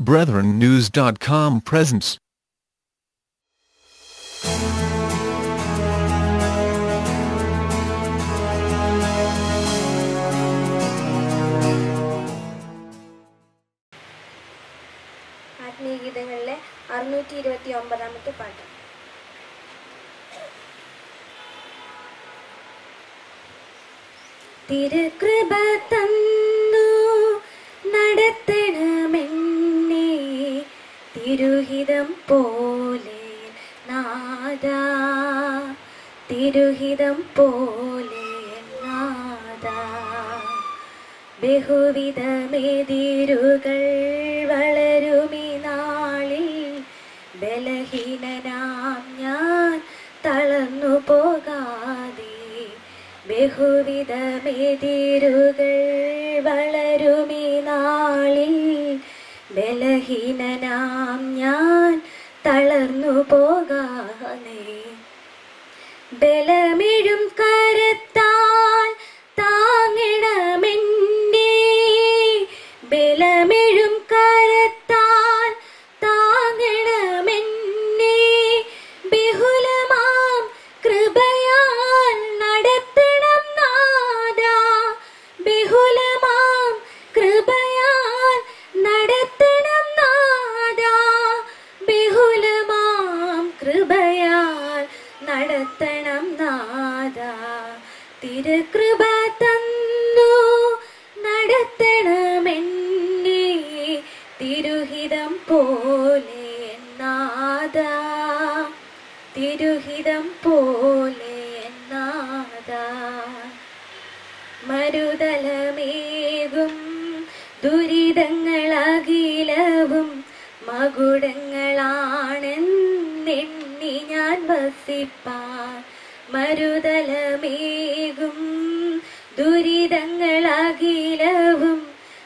BrethrenNews.com presents. ആത്മീയഗീതങ്ങളിലെ അറുന്നൂറ്റി ഇരുപത്തി ഒമ്പതാമത്തെ പാട്ട് തിരുകൃപ തന്നു നടത്തണമെന്നെ തിരുഹിതം പോലെ നാദ തിരുഹിതം പോലെ നാദ ബഹുവിധമെതിരുകൾ വളരുമി നാളിൽ ബലഹീനനാം ഞാൻ തളർന്നു പോകാതെ ബഹുവിധമെതിരുകൾ വളരുമി നാളിൽ ബലഹീനനാം ഞാൻ തളർന്നു പോകാതെ ബലമിഴും കരത്താൽ താങ്ങിടമെന്നെ ബലമിഴും കരത്താൽ താങ്ങിടമെന്നെ ബഹുലമാം കൃപയാൽ നടത്തണം നാദ ബഹുലമാം കൃപയാൽ നടത്തണം നാദ ബഹുലമാം കൃപയാൽ നടത്തണം നാദ തിരുകൃപ തന്നു നടത്തണമെന്നെ തിരുഹിതം പോലെ നാദ തിരുഹിതം പോലെ നാദ മരുതലമേകും ദുരിതങ്ങളകിലവും മകുടങ്ങളാണെന്നെണ്ണി ഞാൻ വസിപ്പാൻ മരുതലമേകും ദുരിതങ്ങളകിലവും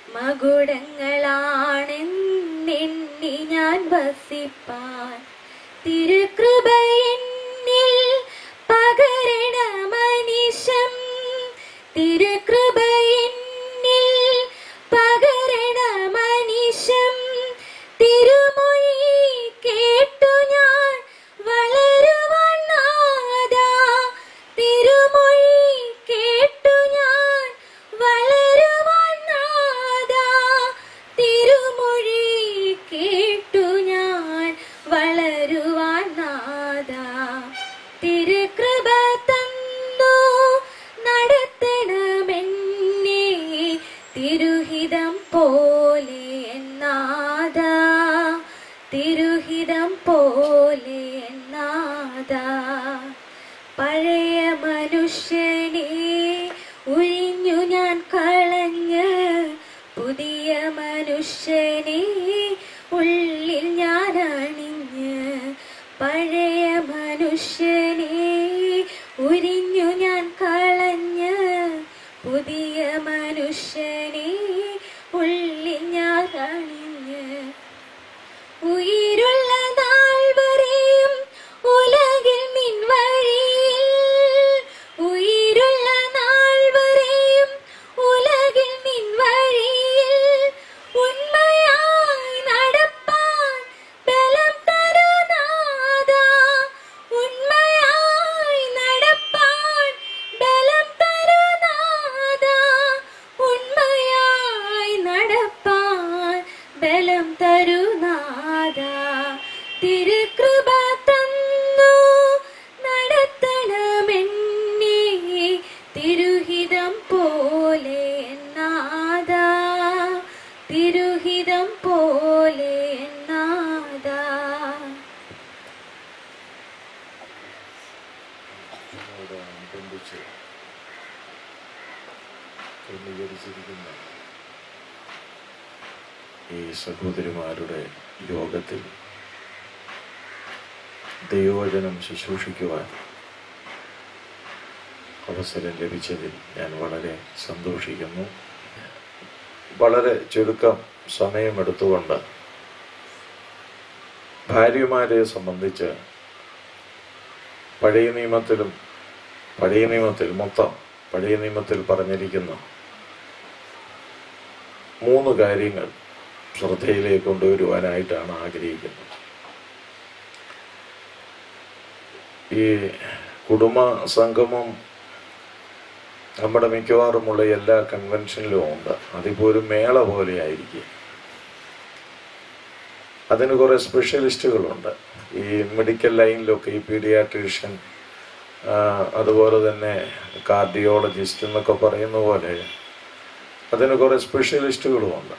മകുടങ്ങളാണെന്നെണ്ണി ഞാൻ വസിപ്പാൻ തിരുകൃപ എന്നിൽ പകരണ മനുഷ്യം തിരുകൃപ എന്നിൽ പകരണ മനുഷ്യം തിരുമൊഴി കേട്ടു ഞാൻ വളരുവാൻ നാദ തിരുമൊഴി കേട്ടു ഞാൻ വളരുവാൻ നാദ തിരുമൊഴി കേട്ടു ഞാൻ വളരുവാൻ നാദ തിരുകൃപ തന്നു നടത്തണമെന്നെ തിരുഹിതം പോലെ നാദ തിരുഹിതം പോലെ നാദ പഴയ മനുഷ്യനെ ഉഴിഞ്ഞു ഞാൻ കളഞ്ഞ് പുതിയ മനുഷ്യനെ ഉള്ളിൽ ഞാൻ അണിഞ്ഞ് പഴയ മനുഷ്യനെ ഉരിഞ്ഞു ഞാൻ കളഞ്ഞ് പുതിയ മനുഷ്യനെ ഉള്ളിൽ ഞാൻ അണിഞ്ഞ് ഉயிருള്ള നാൾ വരെയും ഉലകിൽ നിൻ വഴിയിൽ ഉயிருള്ള നാൾ വരെയും ഉലകിൽ നിൻ വഴിയിൽ ഉണ്മയായി നടപ്പാൻ ബലം തരുനാഥ ഉണ്മയായി നടപ്പാൻ ബലം തരുനാഥ ഉണ്മയായി നടപ്പാൻ ബലം തരുനാഥ തിരുകൃപ തന്നു നടത്തണമെന്നെ തിരുഹിതം പോലെ നാദ തിരുഹിതം പോലെ നാദ നമ്മോടനുബന്ധിച്ച് ക്രമീകരിച്ചിരിക്കുന്ന ഈ സഹോദരിമാരുടെ യോഗത്തിൽ ദൈവവചനം ശുശ്രൂഷിക്കുവാൻ അവസരം ലഭിച്ചതിൽ ഞാൻ വളരെ സന്തോഷിക്കുന്നു വളരെ ചുരുക്കം സമയമെടുത്തുകൊണ്ട് ഭാര്യമാരെ സംബന്ധിച്ച് പഴയ നിയമത്തിലും പഴയ നിയമത്തിൽ മൊത്തം പഴയ നിയമത്തിൽ പറഞ്ഞിരിക്കുന്ന മൂന്ന് കാര്യങ്ങൾ ശ്രദ്ധയിലേക്ക് കൊണ്ടുവരുവാനായിട്ടാണ് ആഗ്രഹിക്കുന്നത് ഈ കുടുംബ സംഗമം നമ്മുടെ മിക്കവാറുമുള്ള എല്ലാ കൺവെൻഷനിലും ഉണ്ട് അതിപ്പോൾ ഒരു മേള പോലെ ആയിരിക്കും അതിന് കുറേ സ്പെഷ്യലിസ്റ്റുകളുണ്ട് ഈ മെഡിക്കൽ ലൈനിലൊക്കെ ഈ പീഡിയാട്രീഷ്യൻ അതുപോലെ തന്നെ കാർഡിയോളജിസ്റ്റ് എന്നൊക്കെ പറയുന്ന പോലെ അതിന് കുറേ സ്പെഷ്യലിസ്റ്റുകളുമുണ്ട്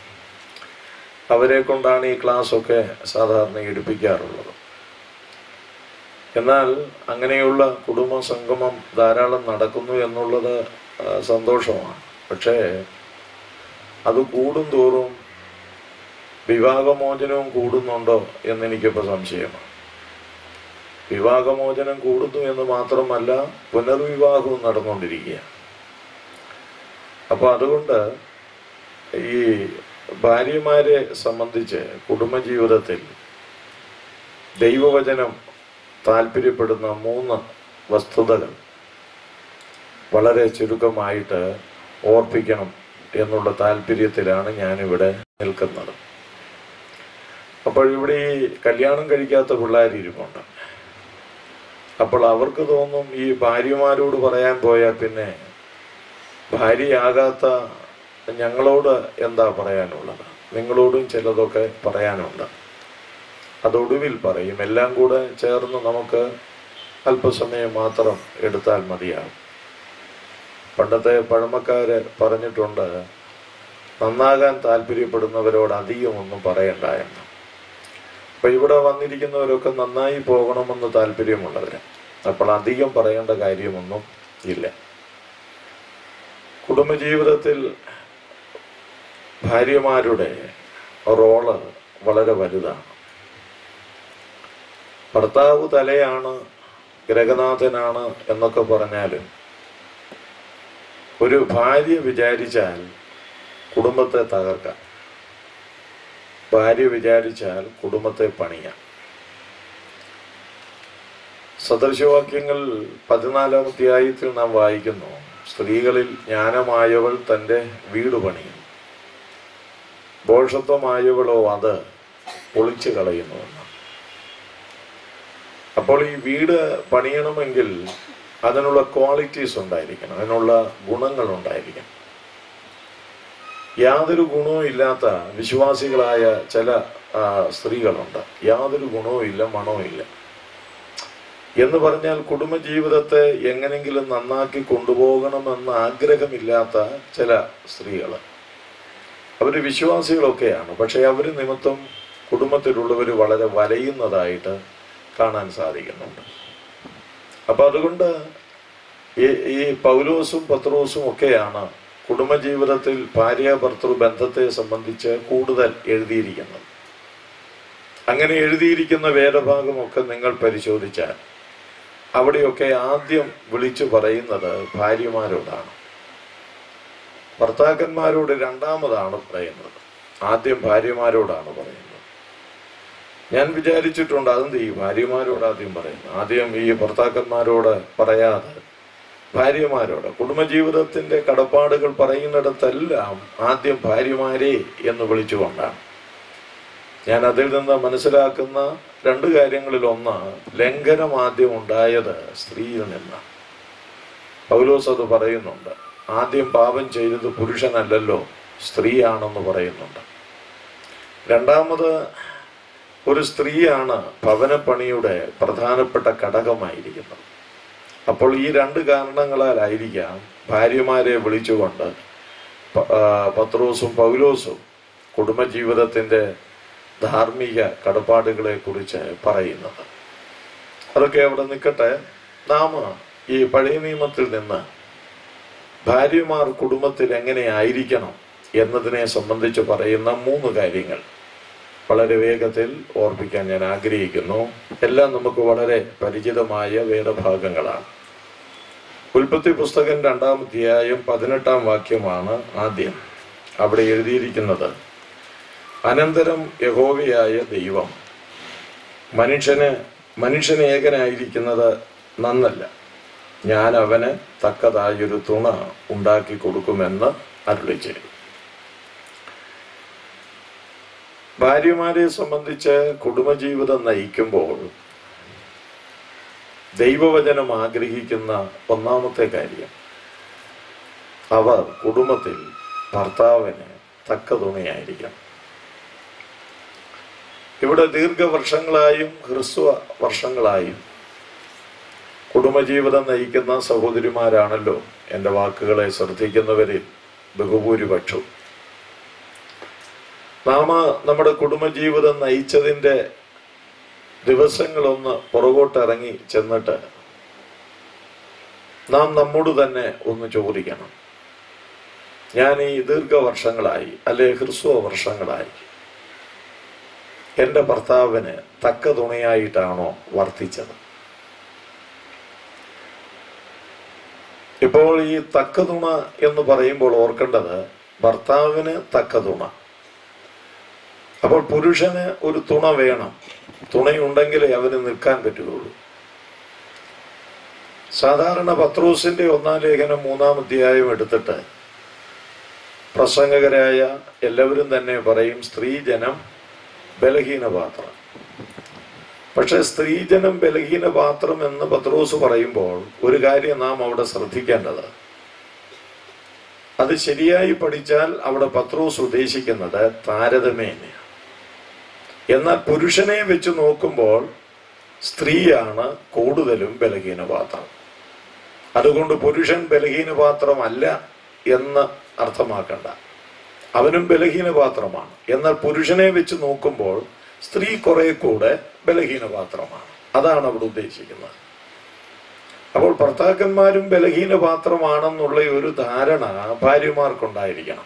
അവരെ കൊണ്ടാണ് ഈ ക്ലാസ്സൊക്കെ സാധാരണ എടുപ്പിക്കാറുള്ളത് എന്നാൽ അങ്ങനെയുള്ള കുടുംബ സംഗമം ധാരാളം നടക്കുന്നു എന്നുള്ളത് ആ, സന്തോഷമാണ് പക്ഷേ അത് കൂടും തോറും വിവാഹമോചനവും കൂടുന്നുണ്ടോ എന്നെനിക്കിപ്പോൾ സംശയമാണ് വിവാഹമോചനം കൂടുന്നു എന്ന് മാത്രമല്ല പുനർവിവാഹവും നടന്നുകൊണ്ടിരിക്കുകയാണ് അപ്പോൾ അതുകൊണ്ട് ഈ ഭാര്യമാരെ സംബന്ധിച്ച് കുടുംബജീവിതത്തിൽ ദൈവവചനം താല്പര്യപ്പെടുന്ന മൂന്ന് വസ്തുതകൾ വളരെ ചുരുക്കമായിട്ട് ഓർപ്പിക്കണം എന്നുള്ള താല്പര്യത്തിലാണ് ഞാനിവിടെ നിൽക്കുന്നത് അപ്പോൾ ഇവിടെ ഈ കല്യാണം കഴിക്കാത്ത പിള്ളേർ ഇരിപ്പുണ്ട് അപ്പോൾ അവർക്ക് തോന്നും ഈ ഭാര്യമാരോട് പറയാൻ പോയാൽ പിന്നെ ഭാര്യയാകാത്ത ഞങ്ങളോട് എന്താ പറയാനുള്ളത് നിങ്ങളോടും ചിലതൊക്കെ പറയാനുണ്ട് അതൊടുവിൽ പറയും എല്ലാം കൂടെ ചേർന്ന് നമുക്ക് അല്പസമയം മാത്രം എടുത്താൽ മതിയാകും പണ്ടത്തെ പഴമക്കാര് പറഞ്ഞിട്ടുണ്ട് നന്നാകാൻ താല്പര്യപ്പെടുന്നവരോട് അധികം ഒന്നും പറയണ്ട എന്ന് അപ്പൊ ഇവിടെ വന്നിരിക്കുന്നവരൊക്കെ നന്നായി പോകണമെന്ന് താല്പര്യമുള്ളവര് അപ്പോൾ അധികം പറയേണ്ട കാര്യമൊന്നും ഇല്ല കുടുംബജീവിതത്തിൽ ഭാര്യമാരുടെ റോള് വളരെ വലുതാണ് ഭർത്താവ് തലയാണ് ഗ്രഹനാഥനാണ് എന്നൊക്കെ പറഞ്ഞാലും ഒരു ഭാര്യ വിചാരിച്ചാൽ കുടുംബത്തെ തകർക്കാം ഭാര്യ വിചാരിച്ചാൽ കുടുംബത്തെ പണിയാം സദൃശവാക്യങ്ങൾ പതിനാലാം അധ്യായത്തിൽ നാം വായിക്കുന്നു സ്ത്രീകളിൽ ജ്ഞാനമായവൾ തൻ്റെ വീട് പണിയും ഭോഷത്വമായവളോ അത് പൊളിച്ചു കളയുന്നുവെന്ന് അപ്പോൾ ഈ വീട് പണിയണമെങ്കിൽ അതിനുള്ള ക്വാളിറ്റീസ് ഉണ്ടായിരിക്കണം അതിനുള്ള ഗുണങ്ങൾ ഉണ്ടായിരിക്കണം യാതൊരു ഗുണവും ഇല്ലാത്ത വിശ്വാസികളായ ചില ആ, സ്ത്രീകളുണ്ട് യാതൊരു ഗുണവും ഇല്ല മണവും ഇല്ല എന്ന് പറഞ്ഞാൽ കുടുംബജീവിതത്തെ എങ്ങനെങ്കിലും നന്നാക്കി കൊണ്ടുപോകണമെന്ന് ആഗ്രഹമില്ലാത്ത ചില സ്ത്രീകൾ അവർ വിശ്വാസികളൊക്കെയാണ് പക്ഷെ അവർ നിമിത്തം കുടുംബത്തിലുള്ളവർ വളരെ വലയുന്നതായിട്ട് കാണാൻ സാധിക്കുന്നുണ്ട് അപ്പൊ അതുകൊണ്ട് ഈ ഈ പൗലോസും പത്രോസും ഒക്കെയാണ് കുടുംബജീവിതത്തിൽ ഭാര്യ ഭർത്തൃ ബന്ധത്തെ സംബന്ധിച്ച് കൂടുതൽ എഴുതിയിരിക്കുന്നത് അങ്ങനെ എഴുതിയിരിക്കുന്ന വേദഭാഗമൊക്കെ നിങ്ങൾ പരിശോധിച്ചാൽ അവിടെയൊക്കെ ആദ്യം വിളിച്ചു പറയുന്നത് ഭാര്യമാരോടാണ് ഭർത്താക്കന്മാരോട് രണ്ടാമതാണ് പറയുന്നത് ആദ്യം ഭാര്യമാരോടാണ് പറയുന്നത് ഞാൻ വിചാരിച്ചിട്ടുണ്ട് അതെന്ത് ഈ ഭാര്യമാരോട് ആദ്യം പറയുന്നു ആദ്യം ഈ ഭർത്താക്കന്മാരോട് പറയാതെ ഭാര്യമാരോട് കുടുംബജീവിതത്തിന്റെ കടപ്പാടുകൾ പറയുന്നിടത്തെല്ലാം ആദ്യം ഭാര്യമാരെ എന്ന് വിളിച്ചുകൊണ്ടാണ് ഞാൻ അതിൽ നിന്ന് മനസ്സിലാക്കുന്ന രണ്ട് കാര്യങ്ങളിൽ ഒന്ന് ലംഘനം ആദ്യം ഉണ്ടായത് സ്ത്രീയിൽ നിന്ന് പൗലോസ് അത് പറയുന്നുണ്ട് ആദ്യം പാപം ചെയ്തത് പുരുഷനല്ലല്ലോ സ്ത്രീയാണെന്ന് പറയുന്നുണ്ട് രണ്ടാമത് ഒരു സ്ത്രീയാണ് ഭവനപ്പണിയുടെ പ്രധാനപ്പെട്ട ഘടകമായിരിക്കുന്നത് അപ്പോൾ ഈ രണ്ട് കാരണങ്ങളാലായിരിക്കാം ഭാര്യമാരെ വിളിച്ചുകൊണ്ട് പ- ആ, പത്രോസും പൗലോസും കുടുംബജീവിതത്തിന്റെ ധാർമ്മിക കടപ്പാടുകളെ കുറിച്ച് പറയുന്നത് അതൊക്കെ അവിടെ നിൽക്കട്ടെ നാം ഈ പഴയ നിയമത്തിൽ നിന്ന് ഭാര്യമാർ കുടുംബത്തിൽ എങ്ങനെയായിരിക്കണം എന്നതിനെ സംബന്ധിച്ച് പറയുന്ന മൂന്ന് കാര്യങ്ങൾ വളരെ വേഗത്തിൽ ഓർപ്പിക്കാൻ ഞാൻ ആഗ്രഹിക്കുന്നു എല്ലാം നമുക്ക് വളരെ പരിചിതമായ വേദഭാഗങ്ങളാണ് ഉൽപ്പത്തി പുസ്തകം രണ്ടാം അധ്യായം പതിനെട്ടാം വാക്യമാണ് ആദ്യം അവിടെ എഴുതിയിരിക്കുന്നത് അനന്തരം യഹോവയായ ദൈവം മനുഷ്യന് മനുഷ്യന് ഏകനായിരിക്കുന്നത് നന്നല്ല ഞാൻ അവന് തക്കതായൊരു തുണ ഉണ്ടാക്കി കൊടുക്കുമെന്ന് അരുളി ചെയ്തു ഭാര്യമാരെ സംബന്ധിച്ച് കുടുംബജീവിതം നയിക്കുമ്പോൾ ദൈവവചനം ആഗ്രഹിക്കുന്ന ഒന്നാമത്തെ കാര്യം അവർ കുടുംബത്തിൽ ഭർത്താവിന് തക്ക തുണയായിരിക്കണം ഇവിടെ ദീർഘവർഷങ്ങളായും ഹ്രസ്വ വർഷങ്ങളായും കുടുംബജീവിതം നയിക്കുന്ന സഹോദരിമാരാണല്ലോ എൻ്റെ വാക്കുകളെ ശ്രദ്ധിക്കുന്നവരിൽ ബഹുഭൂരിപക്ഷവും നാം നമ്മുടെ കുടുംബജീവിതം നയിച്ചതിൻ്റെ ദിവസങ്ങളൊന്ന് പുറകോട്ടിറങ്ങി ചെന്നിട്ട് നാം നമ്മോട് തന്നെ ഒന്ന് ചോദിക്കണം ഞാൻ ഈ ദീർഘവർഷങ്ങളായി അല്ലെ ഹ്രസ്വ വർഷങ്ങളായി എൻ്റെ ഭർത്താവിന് തക്ക തുണയായിട്ടാണോ വർത്തിച്ചത് ഇപ്പോൾ ഈ തക്ക തുണ എന്ന് പറയുമ്പോൾ ഓർക്കേണ്ടത് ഭർത്താവിന് തക്ക തുണ അപ്പോൾ പുരുഷന് ഒരു തുണ വേണം തുണയുണ്ടെങ്കിലേ അവന് നിൽക്കാൻ പറ്റുകയുള്ളൂ സാധാരണ പത്രോസിന്റെ ഒന്നാം ലേഖനം മൂന്നാം അധ്യായം എടുത്തിട്ട് പ്രസംഗകരായ എല്ലാവരും തന്നെ പറയും സ്ത്രീജനം ബലഹീനപാത്രം പക്ഷെ സ്ത്രീജനം ബലഹീനപാത്രം എന്ന് പത്രോസ് പറയുമ്പോൾ ഒരു കാര്യം നാം അവിടെ ശ്രദ്ധിക്കേണ്ടത് അത് ശരിയായി പഠിച്ചാൽ അവിടെ പത്രോസ് ഉദ്ദേശിക്കുന്നത് താരതമ്യേന എന്നാൽ പുരുഷനെ വെച്ച് നോക്കുമ്പോൾ സ്ത്രീയാണ് കൂടുതലും ബലഹീനപാത്രം അതുകൊണ്ട് പുരുഷൻ ബലഹീനപാത്രമല്ല എന്ന് അർത്ഥമാക്കണ്ട അവനും ബലഹീനപാത്രമാണ് എന്നാൽ പുരുഷനെ വെച്ച് നോക്കുമ്പോൾ സ്ത്രീ കുറെ കൂടെ ബലഹീനപാത്രമാണ് അതാണ് അവിടെ ഉദ്ദേശിക്കുന്നത് അപ്പോൾ ഭർത്താക്കന്മാരും ബലഹീനപാത്രമാണെന്നുള്ള ഒരു ധാരണ ഭാര്യമാർക്കുണ്ടായിരിക്കണം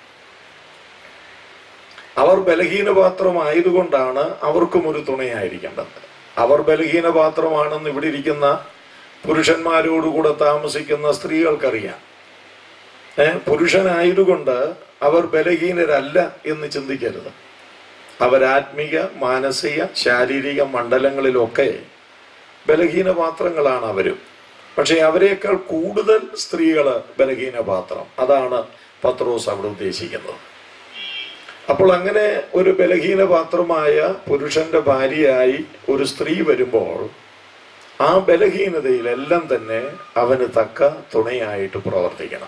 അവർ ബലഹീനപാത്രമായതുകൊണ്ടാണ് അവർക്കും ഒരു തുണയായിരിക്കേണ്ടത് അവർ ബലഹീനപാത്രമാണെന്ന് ഇവിടെ ഇരിക്കുന്ന പുരുഷന്മാരോടുകൂടെ താമസിക്കുന്ന സ്ത്രീകൾക്കറിയാം ഏ പുരുഷനായതുകൊണ്ട് അവർ ബലഹീനരല്ല എന്ന് ചിന്തിക്കരുത് അവരാത്മിക മാനസിക ശാരീരിക മണ്ഡലങ്ങളിലൊക്കെ ബലഹീനപാത്രങ്ങളാണ് അവരും പക്ഷെ അവരെക്കാൾ കൂടുതൽ സ്ത്രീകള് ബലഹീനപാത്രം അതാണ് പത്രോസ് അവിടെ ഉദ്ദേശിക്കുന്നത് അപ്പോൾ അങ്ങനെ ഒരു ബലഹീനപാത്രമായ പുരുഷന്റെ ഭാര്യയായി ഒരു സ്ത്രീ വരുമ്പോൾ ആ ബലഹീനതയിലെല്ലാം തന്നെ അവന് തക്ക തുണയായിട്ട് പ്രവർത്തിക്കണം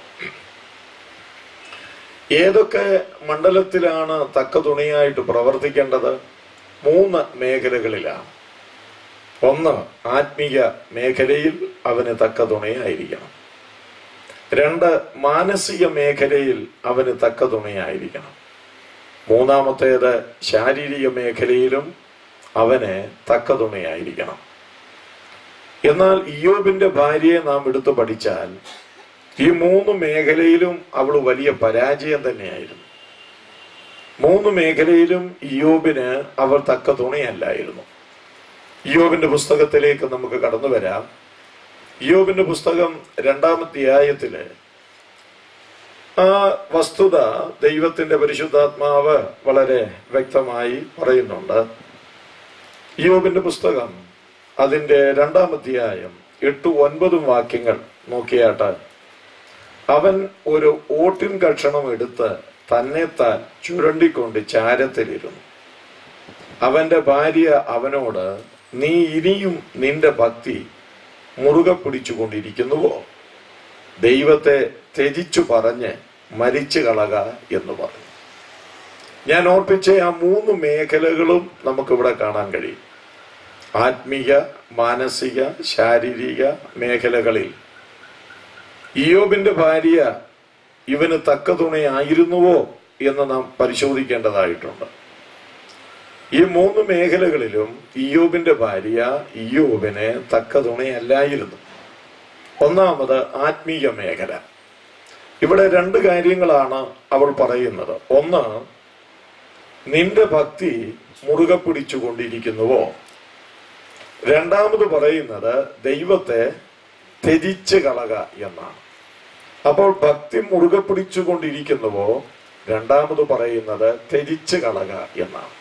ഏതൊക്കെ മണ്ഡലത്തിലാണ് തക്ക തുണയായിട്ട് പ്രവർത്തിക്കേണ്ടത് മൂന്ന് മേഖലകളിലാണ് ഒന്ന് ആത്മീയ മേഖലയിൽ അവന് തക്ക തുണയായിരിക്കണം രണ്ട് മാനസിക മേഖലയിൽ അവന് തക്ക തുണയായിരിക്കണം മൂന്നാമത്തേത് ശാരീരിക മേഖലയിലും അവന് തക്ക തുണയായിരിക്കണം എന്നാൽ ഇയോബിന്റെ ഭാര്യയെ നാം എടുത്തു പഠിച്ചാൽ ഈ മൂന്ന് മേഖലയിലും അവൾ വലിയ പരാജയം തന്നെയായിരുന്നു മൂന്ന് മേഖലയിലും ഇയോബിന് അവർ തക്ക തുണയല്ലായിരുന്നു ഇയോബിന്റെ പുസ്തകത്തിലേക്ക് നമുക്ക് കടന്നു വരാം ഇയോബിന്റെ പുസ്തകം രണ്ടാമധ്യായത്തില് ആ വസ്തുത ദൈവത്തിന്റെ പരിശുദ്ധാത്മാവ് വളരെ വ്യക്തമായി പറയുന്നുണ്ട് ഇയോബിന്റെ പുസ്തകം അതിന്റെ രണ്ടാം അധ്യായം എട്ട് ഒൻപതും വാക്യങ്ങൾ നോക്കിയാട്ട് അവൻ ഒരു ഓട്ടിൻ കഷണം എടുത്ത് തന്നെത്താൻ ചുരണ്ടിക്കൊണ്ട് ചാരത്തിലിരുന്നു അവന്റെ ഭാര്യ അവനോട് നീ ഇനിയും നിന്റെ ഭക്തി മുറുകെ പിടിച്ചുകൊണ്ടിരിക്കുന്നുവോ ദൈവത്തെ ത്യജിച്ചു പറഞ്ഞ് മരിച്ചു കളക എന്ന് പറഞ്ഞു ഞാൻ ഓർപ്പിച്ച ആ മൂന്ന് മേഖലകളും നമുക്കിവിടെ കാണാൻ കഴിയും ആത്മീയ മാനസിക ശാരീരിക മേഖലകളിൽ ഇയോബിന്റെ ഭാര്യ ഇവന് തക്ക തുണയായിരുന്നുവോ എന്ന് നാം പരിശോധിക്കേണ്ടതായിട്ടുണ്ട് ഈ മൂന്ന് മേഖലകളിലും ഇയോബിന്റെ ഭാര്യ ഇയോബിന് തക്ക തുണയല്ലായിരുന്നു ഒന്നാമത് ആത്മീയ മേഖല ഇവിടെ രണ്ട് കാര്യങ്ങളാണ് അവൾ പറയുന്നത് ഒന്ന് നിന്റെ ഭക്തി മുറുകെ പിടിച്ചുകൊണ്ടിരിക്കുന്നുവോ രണ്ടാമത് പറയുന്നത് ദൈവത്തെ ത്യജിച്ച് കളക എന്നാണ് അപ്പോൾ ഭക്തി മുറുകെ പിടിച്ചുകൊണ്ടിരിക്കുന്നുവോ രണ്ടാമത് പറയുന്നത് ത്യജിച്ച് കളക എന്നാണ്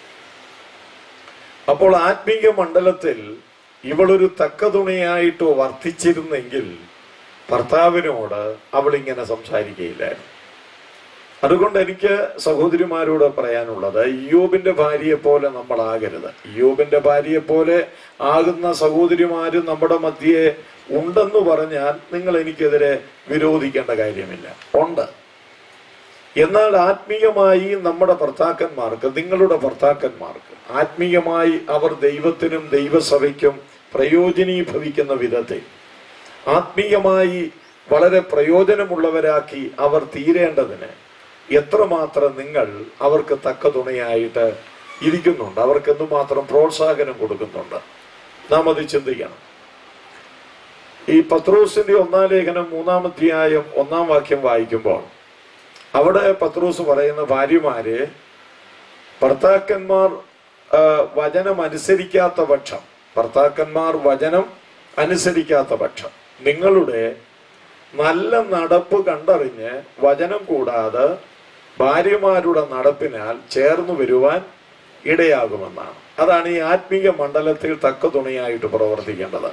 അപ്പോൾ ആത്മീയ മണ്ഡലത്തിൽ ഇവളൊരു തക്ക തുണയായിട്ട് വർത്തിച്ചിരുന്നെങ്കിൽ ഭർത്താവിനോട് അവൾ ഇങ്ങനെ സംസാരിക്കുകയില്ലായിരുന്നു അതുകൊണ്ട് എനിക്ക് സഹോദരിമാരോട് പറയാനുള്ളത് യോബിന്റെ ഭാര്യയെ പോലെ നമ്മൾ ആകരുത് യോബിന്റെ ഭാര്യയെ പോലെ ആകുന്ന സഹോദരിമാര് നമ്മുടെ മധ്യേ ഉണ്ടെന്ന് പറഞ്ഞാൽ നിങ്ങൾ എനിക്കെതിരെ വിരോധിക്കേണ്ട കാര്യമില്ല ഉണ്ട് എന്നാൽ ആത്മീയമായി നമ്മുടെ ഭർത്താക്കന്മാർക്ക് നിങ്ങളുടെ ഭർത്താക്കന്മാർക്ക് ആത്മീയമായി അവർ ദൈവത്തിനും ദൈവസഭയ്ക്കും പ്രയോജനീഭവിക്കുന്ന വിധത്തിൽ ആത്മീയമായി വളരെ പ്രയോജനമുള്ളവരാക്കി അവർ തീരേണ്ടതിന് എത്രമാത്രം നിങ്ങൾ അവർക്ക് തക്ക തുണയായിട്ട് ഇരിക്കുന്നുണ്ട് അവർക്ക് എന്തുമാത്രം പ്രോത്സാഹനം കൊടുക്കുന്നുണ്ട് നാം അത് ചിന്തിക്കണം ഈ പത്രോസിന്റെ ഒന്നാം ലേഖനം മൂന്നാം അധ്യായം ഒന്നാം വാക്യം വായിക്കുമ്പോൾ അവിടെ പത്രോസ് പറയുന്ന ഭാര്യമാര് ഭർത്താക്കന്മാർ ആ, വചനം അനുസരിക്കാത്ത പക്ഷം ഭർത്താക്കന്മാർ വചനം അനുസരിക്കാത്ത പക്ഷം നിങ്ങളുടെ നല്ല നടപ്പ് കണ്ടറിഞ്ഞ് വചനം കൂടാതെ ഭാര്യമാരുടെ നടപ്പിനാൽ ചേർന്നു വരുവാൻ ഇടയാകുമെന്നാണ് അതാണ് ഈ ആത്മീയ മണ്ഡലത്തിൽ തക്ക തുണയായിട്ട് പ്രവർത്തിക്കേണ്ടത്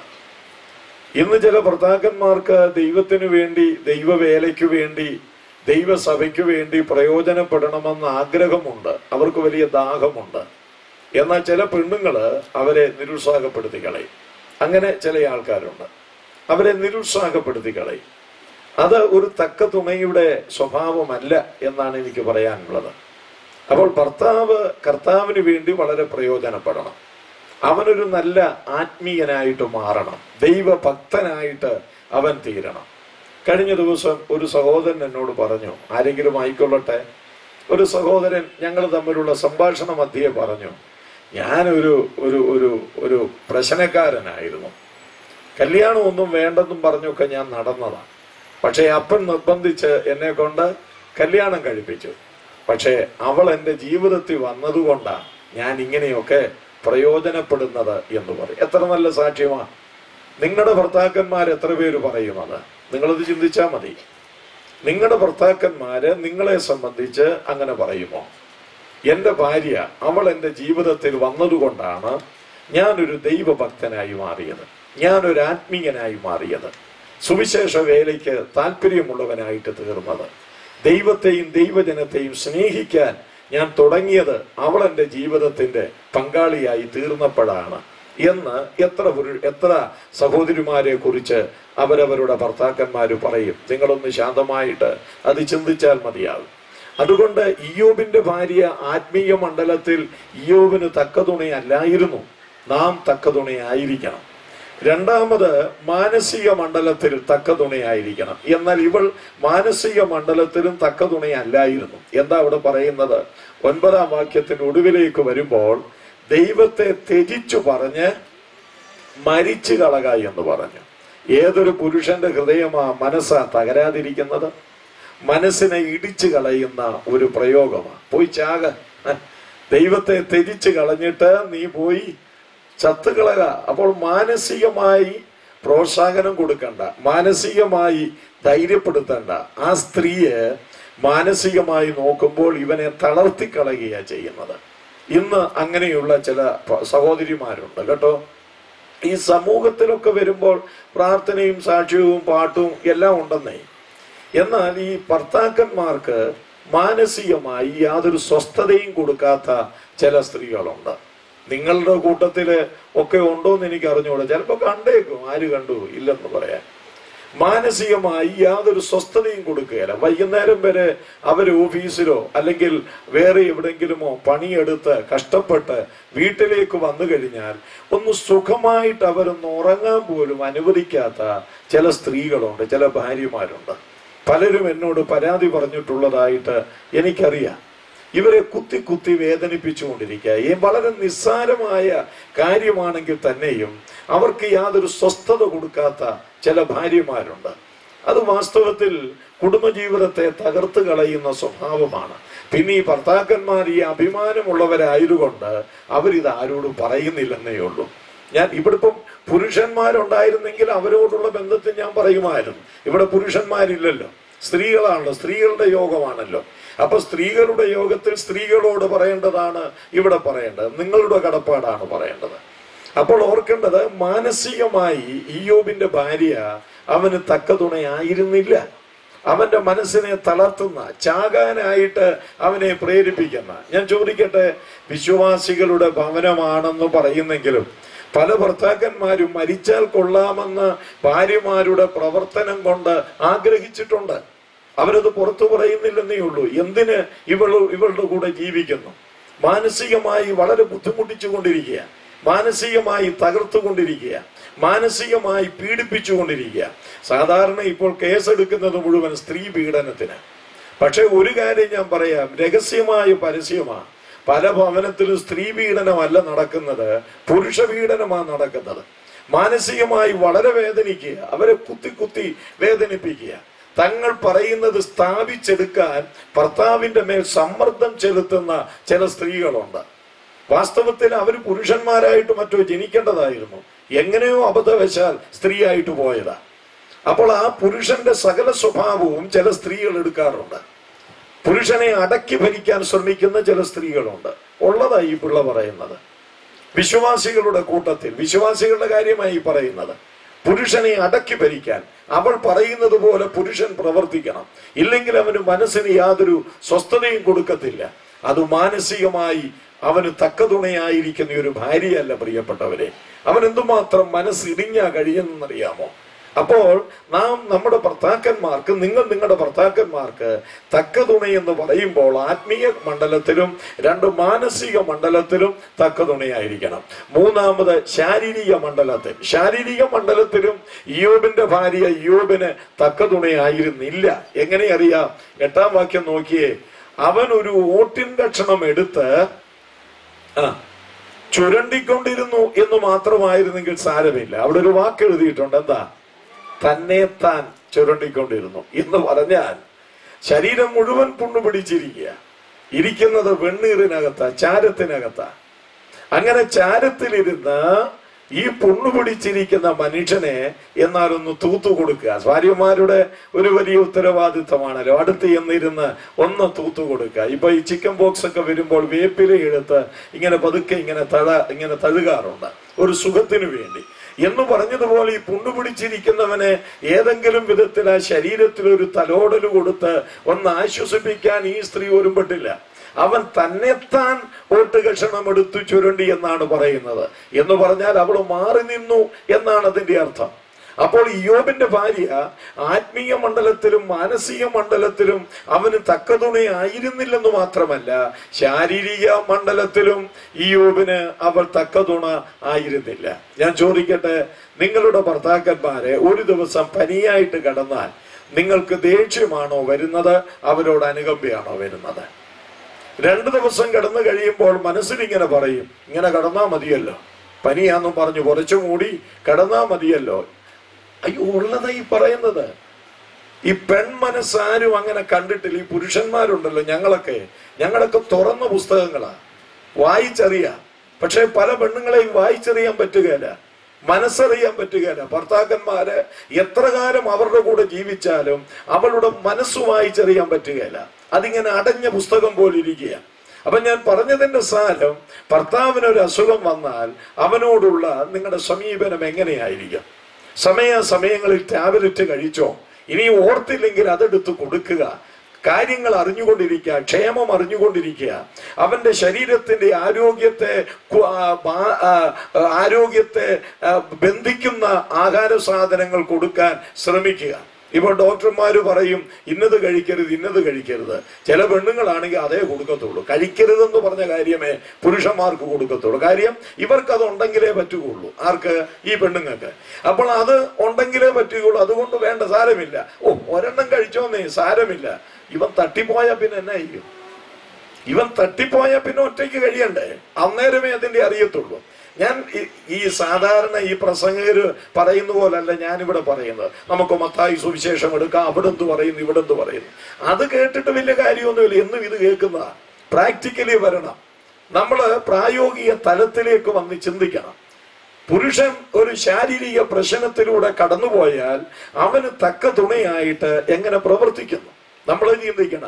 ഇന്ന് ചില ഭർത്താക്കന്മാർക്ക് ദൈവത്തിനു വേണ്ടി ദൈവവേലയ്ക്കു വേണ്ടി ദൈവസഭയ്ക്കു വേണ്ടി പ്രയോജനപ്പെടണമെന്ന് ആഗ്രഹമുണ്ട് അവർക്ക് വലിയ ദാഹമുണ്ട് എന്നാൽ ചില പെണ്ണുങ്ങള് അവരെ നിരുത്സാഹപ്പെടുത്തി കളയും അങ്ങനെ ചില ആൾക്കാരുണ്ട് അവരെ നിരുത്സാഹപ്പെടുത്തി കളയും അത് ഒരു തക്ക തുണയുടെ സ്വഭാവമല്ല എന്നാണ് എനിക്ക് പറയാനുള്ളത് അപ്പോൾ ഭർത്താവ് കർത്താവിന് വേണ്ടി വളരെ പ്രയോജനപ്പെടണം അവനൊരു നല്ല ആത്മീയനായിട്ട് മാറണം ദൈവഭക്തനായിട്ട് അവൻ തീരണം കഴിഞ്ഞ ദിവസം ഒരു സഹോദരൻ എന്നോട് പറഞ്ഞു ആരെങ്കിലും ആയിക്കൊള്ളട്ടെ ഒരു സഹോദരൻ ഞങ്ങൾ തമ്മിലുള്ള സംഭാഷണ മധ്യേ പറഞ്ഞു ഞാനൊരു ഒരു ഒരു ഒരു പ്രശ്നക്കാരനായിരുന്നു കല്യാണം ഒന്നും വേണ്ടെന്നും പറഞ്ഞൊക്കെ ഞാൻ നടന്നതാണ് പക്ഷേ അപ്പൻ നിർബന്ധിച്ച് എന്നെ കൊണ്ട് കല്യാണം കഴിപ്പിച്ചു പക്ഷേ അവൾ എൻ്റെ ജീവിതത്തിൽ വന്നതുകൊണ്ടാണ് ഞാൻ ഇങ്ങനെയൊക്കെ പ്രയോജനപ്പെടുന്നത് എന്ന് പറയും എത്ര നല്ല സാക്ഷ്യമാണ് നിങ്ങളുടെ ഭർത്താക്കന്മാർ എത്ര പേര് പറയും അത് നിങ്ങളത് ചിന്തിച്ചാൽ മതി നിങ്ങളുടെ ഭർത്താക്കന്മാര് നിങ്ങളെ സംബന്ധിച്ച് അങ്ങനെ പറയുമോ എന്റെ ഭാര്യ അവൾ എൻ്റെ ജീവിതത്തിൽ വന്നതുകൊണ്ടാണ് ഞാനൊരു ദൈവഭക്തനായി മാറിയത് ഞാനൊരു ആത്മീയനായി മാറിയത് സുവിശേഷ വേലയ്ക്ക് താല്പര്യമുള്ളവനായിട്ട് തീർന്നത് ദൈവത്തെയും ദൈവജനത്തെയും സ്നേഹിക്കാൻ ഞാൻ തുടങ്ങിയത് അവൾ എൻ്റെ ജീവിതത്തിന്റെ പങ്കാളിയായി തീർന്നപ്പോഴാണ് എന്ന് എത്ര പുരു എത്ര സഹോദരിമാരെ കുറിച്ച് അവരവരുടെ ഭർത്താക്കന്മാര് പറയും നിങ്ങളൊന്ന് ശാന്തമായിട്ട് അത് ചിന്തിച്ചാൽ മതിയാകും അതുകൊണ്ട് ഇയോബിന്റെ ഭാര്യ ആത്മീയ മണ്ഡലത്തിൽ ഇയോബിന് തക്ക തുണയല്ലായിരുന്നു നാം തക്ക തുണയായിരിക്കണം രണ്ടാമത് മാനസിക മണ്ഡലത്തിൽ തക്ക തുണയായിരിക്കണം എന്നാൽ ഇവൾ മാനസിക മണ്ഡലത്തിലും തക്ക തുണയല്ലായിരുന്നു എന്താ അവിടെ പറയുന്നത് ഒൻപതാം വാക്യത്തിന്റെ ഒടുവിലേക്ക് വരുമ്പോൾ ദൈവത്തെ ത്യജിച്ചു പറഞ്ഞ് മരിച്ചു കളക എന്ന് പറഞ്ഞു ഏതൊരു പുരുഷന്റെ ഹൃദയമാ മനസ്സാ തകരാതിരിക്കുന്നത് മനസ്സിനെ ഇടിച്ചു കളയുന്ന ഒരു പ്രയോഗമാണ് പോയി ചാക ദൈവത്തെ ത്യജിച്ചു കളഞ്ഞിട്ട് നീ പോയി ചത്തുകളക അപ്പോൾ മാനസികമായി പ്രോത്സാഹനം കൊടുക്കണ്ട മാനസികമായി ധൈര്യപ്പെടുത്തണ്ട ആ സ്ത്രീയെ മാനസികമായി നോക്കുമ്പോൾ ഇവനെ തളർത്തിക്കളയുകയാണ് ചെയ്യുന്നത് ഇന്ന് അങ്ങനെയുള്ള ചില പ- സഹോദരിമാരുണ്ട് കേട്ടോ ഈ സമൂഹത്തിലൊക്കെ വരുമ്പോൾ പ്രാർത്ഥനയും സാക്ഷ്യവും പാട്ടും എല്ലാം ഉണ്ടെന്നേ എന്നാൽ ഈ ഭർത്താക്കന്മാർക്ക് മാനസികമായി യാതൊരു സ്വസ്ഥതയും കൊടുക്കാത്ത ചില സ്ത്രീകളുണ്ട് നിങ്ങളുടെ കൂട്ടത്തില് ഒക്കെ ഉണ്ടോന്ന് എനിക്ക് അറിഞ്ഞൂടാ ചിലപ്പോ കണ്ടേക്കും ആര് കണ്ടു ഇല്ലെന്ന് പറയാൻ മാനസികമായി യാതൊരു സ്വസ്ഥതയും കൊടുക്കുകയില്ല വൈകുന്നേരം വരെ അവർ ഓഫീസിലോ അല്ലെങ്കിൽ വേറെ എവിടെങ്കിലുമോ പണിയെടുത്ത് കഷ്ടപ്പെട്ട് വീട്ടിലേക്ക് വന്നു കഴിഞ്ഞാൽ ഒന്ന് സുഖമായിട്ട് അവരൊന്ന് ഉറങ്ങാൻ പോലും അനുവദിക്കാത്ത ചില സ്ത്രീകളുണ്ട് ചില ഭാര്യമാരുണ്ട് പലരും എന്നോട് പരാതി പറഞ്ഞിട്ടുള്ളതായിട്ട് എനിക്കറിയാം ഇവരെ കുത്തി കുത്തി വേദനിപ്പിച്ചുകൊണ്ടിരിക്കുക ഈ വളരെ നിസ്സാരമായ കാര്യമാണെങ്കിൽ തന്നെയും അവർക്ക് യാതൊരു സ്വസ്ഥത കൊടുക്കാത്ത ചില ഭാര്യമാരുണ്ട് അത് വാസ്തവത്തിൽ കുടുംബജീവിതത്തെ തകർത്ത് കളയുന്ന സ്വഭാവമാണ് പിന്നെ ഈ ഭർത്താക്കന്മാർ ഈ അഭിമാനമുള്ളവരായതുകൊണ്ട് അവരിത് ആരോടും പറയുന്നില്ലെന്നേ ഉള്ളൂ ഞാൻ ഇവിടെ ഇപ്പം പുരുഷന്മാരുണ്ടായിരുന്നെങ്കിൽ അവരോടുള്ള ബന്ധത്തിൽ ഞാൻ പറയുമായിരുന്നു ഇവിടെ പുരുഷന്മാരില്ലല്ലോ സ്ത്രീകളാണല്ലോ സ്ത്രീകളുടെ യോഗമാണല്ലോ അപ്പൊ സ്ത്രീകളുടെ യോഗത്തിൽ സ്ത്രീകളോട് പറയേണ്ടതാണ് ഇവിടെ പറയേണ്ടത് നിങ്ങളുടെ കടപ്പാടാണ് പറയേണ്ടത് അപ്പോൾ ഓർക്കേണ്ടത് മാനസികമായി ഇയോബിന്റെ ഭാര്യ അവന് തക്ക തുണയായിരുന്നില്ല അവന്റെ മനസ്സിനെ തളർത്തുന്ന ചാകാനായിട്ട് അവനെ പ്രേരിപ്പിക്കുന്ന ഞാൻ ചോദിക്കട്ടെ വിശ്വാസികളുടെ ഭവനമാണെന്ന് പറയുന്നെങ്കിലും പല ഭർത്താക്കന്മാരും മരിച്ചാൽ കൊള്ളാമെന്ന് ഭാര്യമാരുടെ പ്രവർത്തനം കൊണ്ട് ആഗ്രഹിച്ചിട്ടുണ്ട് അവരത് പുറത്തു പറയുന്നില്ലെന്നേ ഉള്ളൂ എന്തിന് ഇവൾ ഇവളുടെ കൂടെ ജീവിക്കുന്നു മാനസികമായി വളരെ ബുദ്ധിമുട്ടിച്ചു കൊണ്ടിരിക്കുക മാനസികമായി തകർത്തുകൊണ്ടിരിക്കുക മാനസികമായി പീഡിപ്പിച്ചുകൊണ്ടിരിക്കുക സാധാരണ ഇപ്പോൾ കേസെടുക്കുന്നത് മുഴുവൻ സ്ത്രീ പീഡനത്തിന് പക്ഷെ ഒരു കാര്യം ഞാൻ പറയാം രഹസ്യമായ പരസ്യമാണ് പല ഭവനത്തിലും സ്ത്രീ പീഡനമല്ല നടക്കുന്നത് പുരുഷ പീഡനമാണ് നടക്കുന്നത് മാനസികമായി വളരെ വേദനിക്കുക അവരെ കുത്തി കുത്തി വേദനിപ്പിക്കുക തങ്ങൾ പറയുന്നത് സ്ഥാപിച്ചെടുക്കാൻ ഭർത്താവിന്റെ മേൽ സമ്മർദ്ദം ചെലുത്തുന്ന ചില സ്ത്രീകളുണ്ട് വാസ്തവത്തിൽ അവർ പുരുഷന്മാരായിട്ട് മറ്റോ ജനിക്കേണ്ടതായിരുന്നു എങ്ങനെയോ അബദ്ധവശാൽ സ്ത്രീയായിട്ട് പോയതാ അപ്പോൾ ആ പുരുഷന്റെ സകല സ്വഭാവവും ചില സ്ത്രീകൾ എടുക്കാറുണ്ട് പുരുഷനെ അടക്കി ഭരിക്കാൻ ശ്രമിക്കുന്ന ചില സ്ത്രീകളുണ്ട് ഉള്ളതായി ഈ പിള്ള പറയുന്നത് വിശ്വാസികളുടെ കൂട്ടത്തിൽ വിശ്വാസികളുടെ കാര്യമായി ഈ പറയുന്നത് പുരുഷനെ അടക്കി ഭരിക്കാൻ അവൾ പറയുന്നത് പോലെ പുരുഷൻ പ്രവർത്തിക്കണം ഇല്ലെങ്കിൽ അവന് മനസ്സിന് യാതൊരു സ്വസ്ഥതയും കൊടുക്കത്തില്ല അത് മാനസികമായി അവന് തക്ക തുണയായിരിക്കുന്ന ഒരു ഭാര്യയല്ല പ്രിയപ്പെട്ടവരെ അവൻ എന്തുമാത്രം മനസ്സിടിഞ്ഞാ കഴിയുന്നറിയാമോ അപ്പോൾ നാം നമ്മുടെ ഭർത്താക്കന്മാർക്ക് നിങ്ങൾ നിങ്ങളുടെ ഭർത്താക്കന്മാർക്ക് തക്ക തുണയെന്ന് പറയുമ്പോൾ ആത്മീയ മണ്ഡലത്തിലും രണ്ട് മാനസിക മണ്ഡലത്തിലും തക്ക തുണയായിരിക്കണം മൂന്നാമത് ശാരീരിക മണ്ഡലത്തിൽ ശാരീരിക മണ്ഡലത്തിലും യോബിന്റെ ഭാര്യ യോബിന് തക്ക തുണയായിരുന്നില്ല എങ്ങനെ അറിയാം എട്ടാം വാക്യം നോക്കിയേ അവൻ ഒരു ഓട്ടിൻ കഷണം എടുത്ത് ആ ചുരണ്ടിക്കൊണ്ടിരുന്നു എന്ന് മാത്രമായിരുന്നെങ്കിൽ സാരമില്ല അവിടെ ഒരു വാക്ക് എഴുതിയിട്ടുണ്ട് എന്താ തന്നെ താൻ ചുരണ്ടിക്കൊണ്ടിരുന്നു എന്ന് പറഞ്ഞാൽ ശരീരം മുഴുവൻ പുണ്ണു പിടിച്ചിരിക്കുക ഇരിക്കുന്നത് വെണ്ണീറിനകത്താ ചാരത്തിനകത്താ അങ്ങനെ ചാരത്തിലിരുന്ന് ഈ പുണ്ണു പിടിച്ചിരിക്കുന്ന മനുഷ്യനെ എന്നാലൊന്ന് തൂത്തു കൊടുക്കുക ഭാര്യമാരുടെ ഒരു വലിയ ഉത്തരവാദിത്തമാണല്ലോ അടുത്ത് ചെന്നിരുന്ന് ഒന്ന് തൂത്തു കൊടുക്കുക ഇപ്പൊ ഈ ചിക്കൻ ബോക്സ് ഒക്കെ വരുമ്പോൾ വേപ്പില എടുത്ത് ഇങ്ങനെ പതുക്കെ ഇങ്ങനെ തഴ ഇങ്ങനെ തഴുകാറുണ്ട് ഒരു സുഖത്തിനു വേണ്ടി എന്ന് പറഞ്ഞതുപോലെ ഈ പുണ്ണു പിടിച്ചിരിക്കുന്നവനെ ഏതെങ്കിലും വിധത്തിൽ ആ ശരീരത്തിൽ ഒരു തലോടൽ കൊടുത്ത് ഒന്ന് ആശ്വസിപ്പിക്കാൻ ഈ സ്ത്രീ ഒരുമ്പെട്ടില്ല അവൻ തന്നെത്താൻ ഓട്ട് കഷണം എടുത്തു ചുരണ്ടി എന്നാണ് പറയുന്നത് എന്ന് പറഞ്ഞാൽ അവൾ മാറി നിന്നു എന്നാണ് അതിന്റെ അർത്ഥം അപ്പോൾ യോബിന്റെ ഭാര്യ ആത്മീയ മണ്ഡലത്തിലും മാനസിക മണ്ഡലത്തിലും അവന് തക്കതുണയായിരുന്നില്ലെന്ന് മാത്രമല്ല ശാരീരിക മണ്ഡലത്തിലും ഈ യോബിന് അവൾ തക്കതുണ ആയിരുന്നില്ല ഞാൻ ചോദിക്കട്ടെ നിങ്ങളുടെ ഭർത്താക്കന്മാരെ ഒരു ദിവസം പനിയായിട്ട് കടന്നാൽ നിങ്ങൾക്ക് ദേഷ്യമാണോ വരുന്നത് അവരോട് അനുകമ്പയാണോ വരുന്നത് രണ്ടു ദിവസം കിടന്നു കഴിയുമ്പോൾ മനസ്സിലിങ്ങനെ പറയും ഇങ്ങനെ കടന്നാ മതിയല്ലോ പനിയാന്നും പറഞ്ഞു കുറച്ചു മൂടി കിടന്നാ മതിയല്ലോ അയ്യോ ഉള്ളതാ ഈ പറയുന്നത് ഈ പെൺമനസ്സാരും അങ്ങനെ കണ്ടിട്ടില്ല ഈ പുരുഷന്മാരുണ്ടല്ലോ ഞങ്ങളൊക്കെ ഞങ്ങളൊക്കെ തുറന്ന പുസ്തകങ്ങളാ വായിച്ചറിയാം പക്ഷെ പല പെണ്ണുങ്ങളെയും വായിച്ചറിയാൻ പറ്റുകയില്ല മനസ്സറിയാൻ പറ്റുകയില്ല ഭർത്താക്കന്മാര് എത്ര കാലം അവരുടെ കൂടെ ജീവിച്ചാലും അവളുടെ മനസ്സ് വായിച്ചറിയാൻ പറ്റുകയില്ല അതിങ്ങനെ അടഞ്ഞ പുസ്തകം പോലെ ഇരിക്കുക അപ്പൊ ഞാൻ പറഞ്ഞതിന്റെ സാരം ഭർത്താവിന് ഒരു അസുഖം വന്നാൽ അവനോടുള്ള നിങ്ങളുടെ സമീപനം എങ്ങനെയായിരിക്കും സമയ സമയങ്ങളിൽ ടാബ്ലറ്റ് കഴിച്ചോ ഇനി ഓർത്തില്ലെങ്കിൽ അതെടുത്ത് കൊടുക്കുക കാര്യങ്ങൾ അറിഞ്ഞുകൊണ്ടിരിക്കുക ക്ഷേമം അറിഞ്ഞുകൊണ്ടിരിക്കുക അവന്റെ ശരീരത്തിന്റെ ആരോഗ്യത്തെ കു- ആ, ബാ- ആ, ആരോഗ്യത്തെ ആ, ബന്ധിക്കുന്ന ആഹാര സാധനങ്ങൾ കൊടുക്കാൻ ശ്രമിക്കുക ഇപ്പോൾ ഡോക്ടർമാര് പറയും ഇന്നത് കഴിക്കരുത് ഇന്നത് കഴിക്കരുത് ചില പെണ്ണുങ്ങളാണെങ്കിൽ അതേ കൊടുക്കത്തുള്ളൂ കഴിക്കരുതെന്ന് പറഞ്ഞ കാര്യമേ പുരുഷന്മാർക്ക് കൊടുക്കത്തുള്ളൂ കാര്യം ഇവർക്ക് അത് ഉണ്ടെങ്കിലേ പറ്റുകയുള്ളൂ ആർക്ക് ഈ പെണ്ണുങ്ങൾക്ക് അപ്പോൾ അത് ഉണ്ടെങ്കിലേ പറ്റുകയുള്ളൂ അതുകൊണ്ട് വേണ്ട സാരമില്ല ഓ ഒരെണ്ണം കഴിച്ചോന്നേ സാരമില്ല ഇവൻ തട്ടിപ്പോയാൽ പിന്നെ എന്നാ ചെയ്യും ഇവൻ തട്ടിപ്പോയാൽ പിന്നെ ഒറ്റയ്ക്ക് കഴിയണ്ടേ അന്നേരമേ അതിന്റെ അറിയത്തുള്ളൂ ഞാൻ ഈ- ഈ സാധാരണ ഈ പ്രസംഗകര് പറയുന്ന പോലല്ല ഞാനിവിടെ പറയുന്നത് നമുക്ക് മത്തായി സുവിശേഷം എടുക്കാം അവിടെ എന്ത് പറയുന്നു ഇവിടെ എന്ത് പറയുന്നു അത് കേട്ടിട്ട് വലിയ കാര്യമൊന്നുമില്ല എന്നും ഇത് കേൾക്കുന്നതാ പ്രാക്ടിക്കലി വരണം നമ്മൾ പ്രായോഗിക തലത്തിലേക്ക് വന്ന് ചിന്തിക്കണം പുരുഷൻ ഒരു ശാരീരിക പ്രശ്നത്തിലൂടെ കടന്നുപോയാൽ അവന് തക്ക തുണയായിട്ട് എങ്ങനെ പ്രവർത്തിക്കുന്നു നമ്മൾ ചിന്തിക്കണം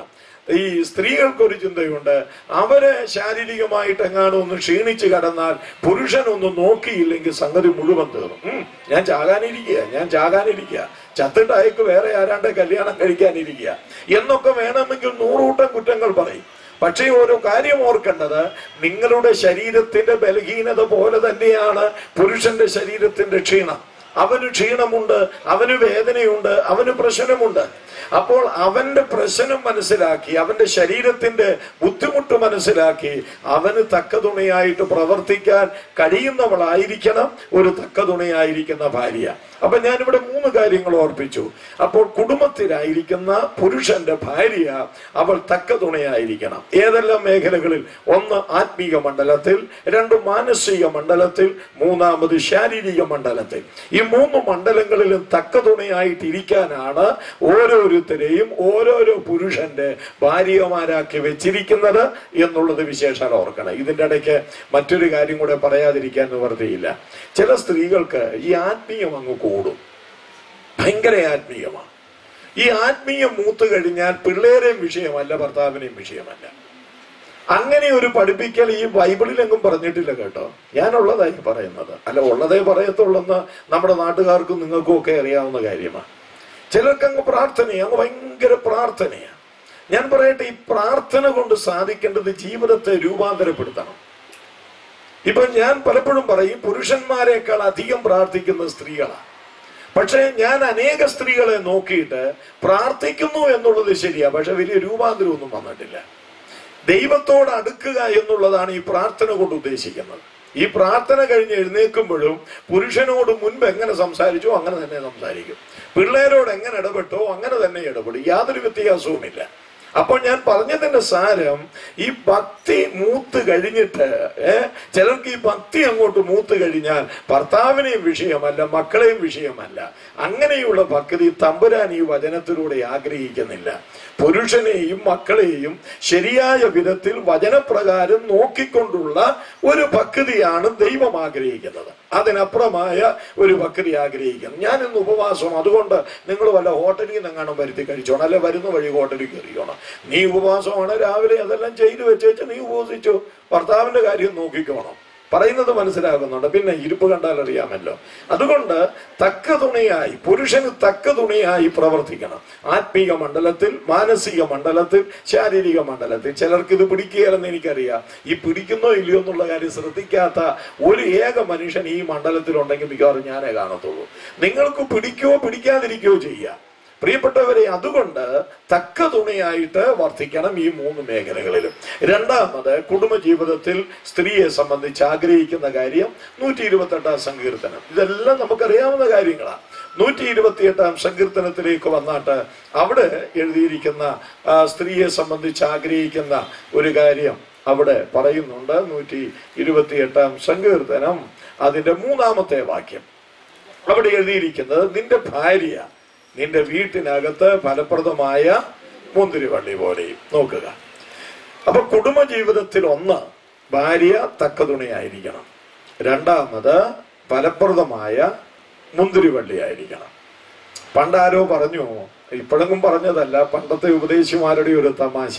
ഈ സ്ത്രീകൾക്കൊരു ചിന്തയുണ്ട് അവര് ശാരീരികമായിട്ട് എങ്ങാനും ഒന്ന് ക്ഷീണിച്ച് കടന്നാൽ പുരുഷനൊന്ന് നോക്കിയില്ലെങ്കിൽ സംഗതി മുഴുവൻ തീർന്നു ഉം, ഞാൻ ചാകാനിരിക്കുക ഞാൻ ചാകാനിരിക്കുക ചത്തിട്ട് അയക്ക് വേറെ ആരാണ്ട് കല്യാണം കഴിക്കാനിരിക്കുക എന്നൊക്കെ വേണമെങ്കിൽ നൂറുകൂട്ടം കുറ്റങ്ങൾ പറയും പക്ഷേ ഓരോ കാര്യം ഓർക്കേണ്ടത് നിങ്ങളുടെ ശരീരത്തിന്റെ ബലഹീനത പോലെ തന്നെയാണ് പുരുഷന്റെ ശരീരത്തിന്റെ ക്ഷീണം അവന് ക്ഷീണമുണ്ട് അവന് വേദനയുണ്ട് അവന് പ്രശ്നമുണ്ട് അപ്പോൾ അവന്റെ പ്രശ്നം മനസ്സിലാക്കി അവന്റെ ശരീരത്തിന്റെ ബുദ്ധിമുട്ട് മനസ്സിലാക്കി അവന് തക്ക തുണയായിട്ട് പ്രവർത്തിക്കാൻ കഴിയുന്നവളായിരിക്കണം ഒരു തക്ക തുണയായിരിക്കുന്ന ഭാര്യ അപ്പൊ ഞാനിവിടെ മൂന്ന് കാര്യങ്ങൾ ഓർപ്പിച്ചു അപ്പോൾ കുടുംബത്തിലായിരിക്കുന്ന പുരുഷന്റെ ഭാര്യ അവൾ തക്ക തുണയായിരിക്കണം ഏതെല്ലാം മേഖലകളിൽ ഒന്ന് ആത്മീക മണ്ഡലത്തിൽ രണ്ട് മാനസിക മണ്ഡലത്തിൽ മൂന്നാമത് ശാരീരിക മണ്ഡലത്തിൽ ഈ മൂന്ന് മണ്ഡലങ്ങളിലും തക്ക തുണയായിട്ട് ഇരിക്കാനാണ് ഓരോരുത്തരെയും ഓരോരോ പുരുഷന്റെ ഭാര്യമാരാക്കി വെച്ചിരിക്കുന്നത് എന്നുള്ളത് വിശേഷാൽ ഓർക്കണം ഇതിന്റെ ഇടയ്ക്ക് മറ്റൊരു കാര്യം കൂടെ പറയാതിരിക്കാൻ നിവർത്തിയില്ല ചില സ്ത്രീകൾക്ക് ഈ ആത്മീയം അങ്ങ് കൂടും ഭയങ്കര ആത്മീയമാണ് ഈ ആത്മീയം മൂത്ത് കഴിഞ്ഞാൽ പിള്ളേരെയും വിഷയമല്ല ഭർത്താവിനെയും വിഷയമല്ല അങ്ങനെ ഒരു പഠിപ്പിക്കൽ ഈ ബൈബിളിലെങ്ങും പറഞ്ഞിട്ടില്ല കേട്ടോ ഞാനുള്ളതായി പറയുന്നത് അല്ല ഉള്ളതേ പറയത്തുള്ളെന്ന് നമ്മുടെ നാട്ടുകാർക്കും നിങ്ങൾക്കും ഒക്കെ അറിയാവുന്ന കാര്യമാണ് ചിലർക്ക് അങ്ങ് പ്രാർത്ഥനയാണ് അങ്ങ് ഭയങ്കര പ്രാർത്ഥനയാണ് ഞാൻ പറയട്ടെ ഈ പ്രാർത്ഥന കൊണ്ട് സാധിക്കേണ്ടത് ജീവിതത്തെ രൂപാന്തരപ്പെടുത്തണം ഇപ്പൊ ഞാൻ പലപ്പോഴും പറയും പുരുഷന്മാരെക്കാൾ അധികം പ്രാർത്ഥിക്കുന്ന സ്ത്രീകളാണ് പക്ഷേ ഞാൻ അനേക സ്ത്രീകളെ നോക്കിയിട്ട് പ്രാർത്ഥിക്കുന്നു എന്നുള്ളത് ശരിയാ പക്ഷെ വലിയ രൂപാന്തരമൊന്നും വന്നിട്ടില്ല ദൈവത്തോട് അടുക്കുക എന്നുള്ളതാണ് ഈ പ്രാർത്ഥന കൊണ്ട് ഉദ്ദേശിക്കുന്നത് ഈ പ്രാർത്ഥന കഴിഞ്ഞ് എഴുന്നേൽക്കുമ്പോഴും പുരുഷനോട് മുൻപ് എങ്ങനെ സംസാരിച്ചോ അങ്ങനെ തന്നെ സംസാരിക്കും പിള്ളേരോട് എങ്ങനെ ഇടപെട്ടോ അങ്ങനെ തന്നെ ഇടപെടും യാതൊരു വ്യത്യാസവുമില്ല അപ്പോൾ ഞാൻ പറഞ്ഞതിന്റെ സാരം ഈ ഭക്തി മൂത്ത് കഴിഞ്ഞിട്ട് ഏ ചിലർക്ക് ഈ ഭക്തി അങ്ങോട്ട് മൂത്ത് കഴിഞ്ഞാൽ ഭർത്താവിനെയും വിഷയമല്ല മക്കളെയും വിഷയമല്ല അങ്ങനെയുള്ള ഭക്തി തമ്പുരാൻ ഈ വചനത്തിലൂടെ ആഗ്രഹിക്കുന്നില്ല പുരുഷനെയും മക്കളെയും ശരിയായ വിധത്തിൽ വചനപ്രകാരം നോക്കിക്കൊണ്ടുള്ള ഒരു ഭക്തിയാണ് ദൈവം ആഗ്രഹിക്കുന്നത് അതിനപ്പുറമായ ഒരു ഭക്തി ആഗ്രഹിക്കുന്നു ഞാൻ ഇന്ന് ഉപവാസം അതുകൊണ്ട് നിങ്ങൾ വല്ല ഹോട്ടലിൽ നിന്ന് എങ്ങാനും വരുത്തി കഴിച്ചോണം അല്ലെ വരുന്ന വഴി ഹോട്ടലിൽ കയറിയോണം നീ ഉപവാസമാണ് രാവിലെ അതെല്ലാം ചെയ്തു വെച്ചേച്ച് നീ ഉപവസിച്ചു ഭർത്താവിന്റെ കാര്യം നോക്കിക്കോണം പറയുന്നത് മനസ്സിലാകുന്നുണ്ട് പിന്നെ ഇരിപ്പ് കണ്ടാൽ അറിയാമല്ലോ അതുകൊണ്ട് തക്ക തുണയായി പുരുഷന് തക്ക തുണയായി പ്രവർത്തിക്കണം ആത്മീക മണ്ഡലത്തിൽ മാനസിക മണ്ഡലത്തിൽ ശാരീരിക മണ്ഡലത്തിൽ ചിലർക്ക് ഇത് പിടിക്കുകയല്ലെന്ന് എനിക്കറിയാം ഈ പിടിക്കുന്നോ ഇല്ലയോ എന്നുള്ള കാര്യം ശ്രദ്ധിക്കാത്ത ഒരു ഏക മനുഷ്യൻ ഈ മണ്ഡലത്തിലുണ്ടെങ്കിൽ മിക്കവാറും ഞാനേ കാണത്തുള്ളൂ നിങ്ങൾക്ക് പിടിക്കുകയോ പിടിക്കാതിരിക്കുകയോ ചെയ്യാം പ്രിയപ്പെട്ടവരെ അതുകൊണ്ട് തക്ക തുണയായിട്ട് വർദ്ധിക്കണം ഈ മൂന്ന് മേഖലകളിലും രണ്ടാമത് കുടുംബജീവിതത്തിൽ സ്ത്രീയെ സംബന്ധിച്ച് ആഗ്രഹിക്കുന്ന കാര്യം നൂറ്റി ഇരുപത്തി എട്ടാം സങ്കീർത്തനം ഇതെല്ലാം നമുക്കറിയാവുന്ന കാര്യങ്ങളാണ് നൂറ്റി ഇരുപത്തിയെട്ടാം സങ്കീർത്തനത്തിലേക്ക് വന്നാട്ട് അവിടെ എഴുതിയിരിക്കുന്ന ആ, സ്ത്രീയെ സംബന്ധിച്ച് ആഗ്രഹിക്കുന്ന ഒരു കാര്യം അവിടെ പറയുന്നുണ്ട് നൂറ്റി ഇരുപത്തിയെട്ടാം സങ്കീർത്തനം അതിന്റെ മൂന്നാമത്തെ വാക്യം അവിടെ എഴുതിയിരിക്കുന്നത് നിന്റെ ഭാര്യ നിന്റെ വീട്ടിനകത്ത് ഫലപ്രദമായ മുന്തിരിവള്ളി പോലെയും നോക്കുക അപ്പൊ കുടുംബജീവിതത്തിൽ ഒന്ന് ഭാര്യ തക്കതുണയായിരിക്കണം രണ്ടാമത് ഫലപ്രദമായ മുന്തിരിവള്ളി ആയിരിക്കണം പണ്ടാരോ പറഞ്ഞു ഇപ്പോഴെങ്കിലും പറഞ്ഞതല്ല പണ്ടത്തെ ഉപദേശിമാരുടെ ഒരു തമാശ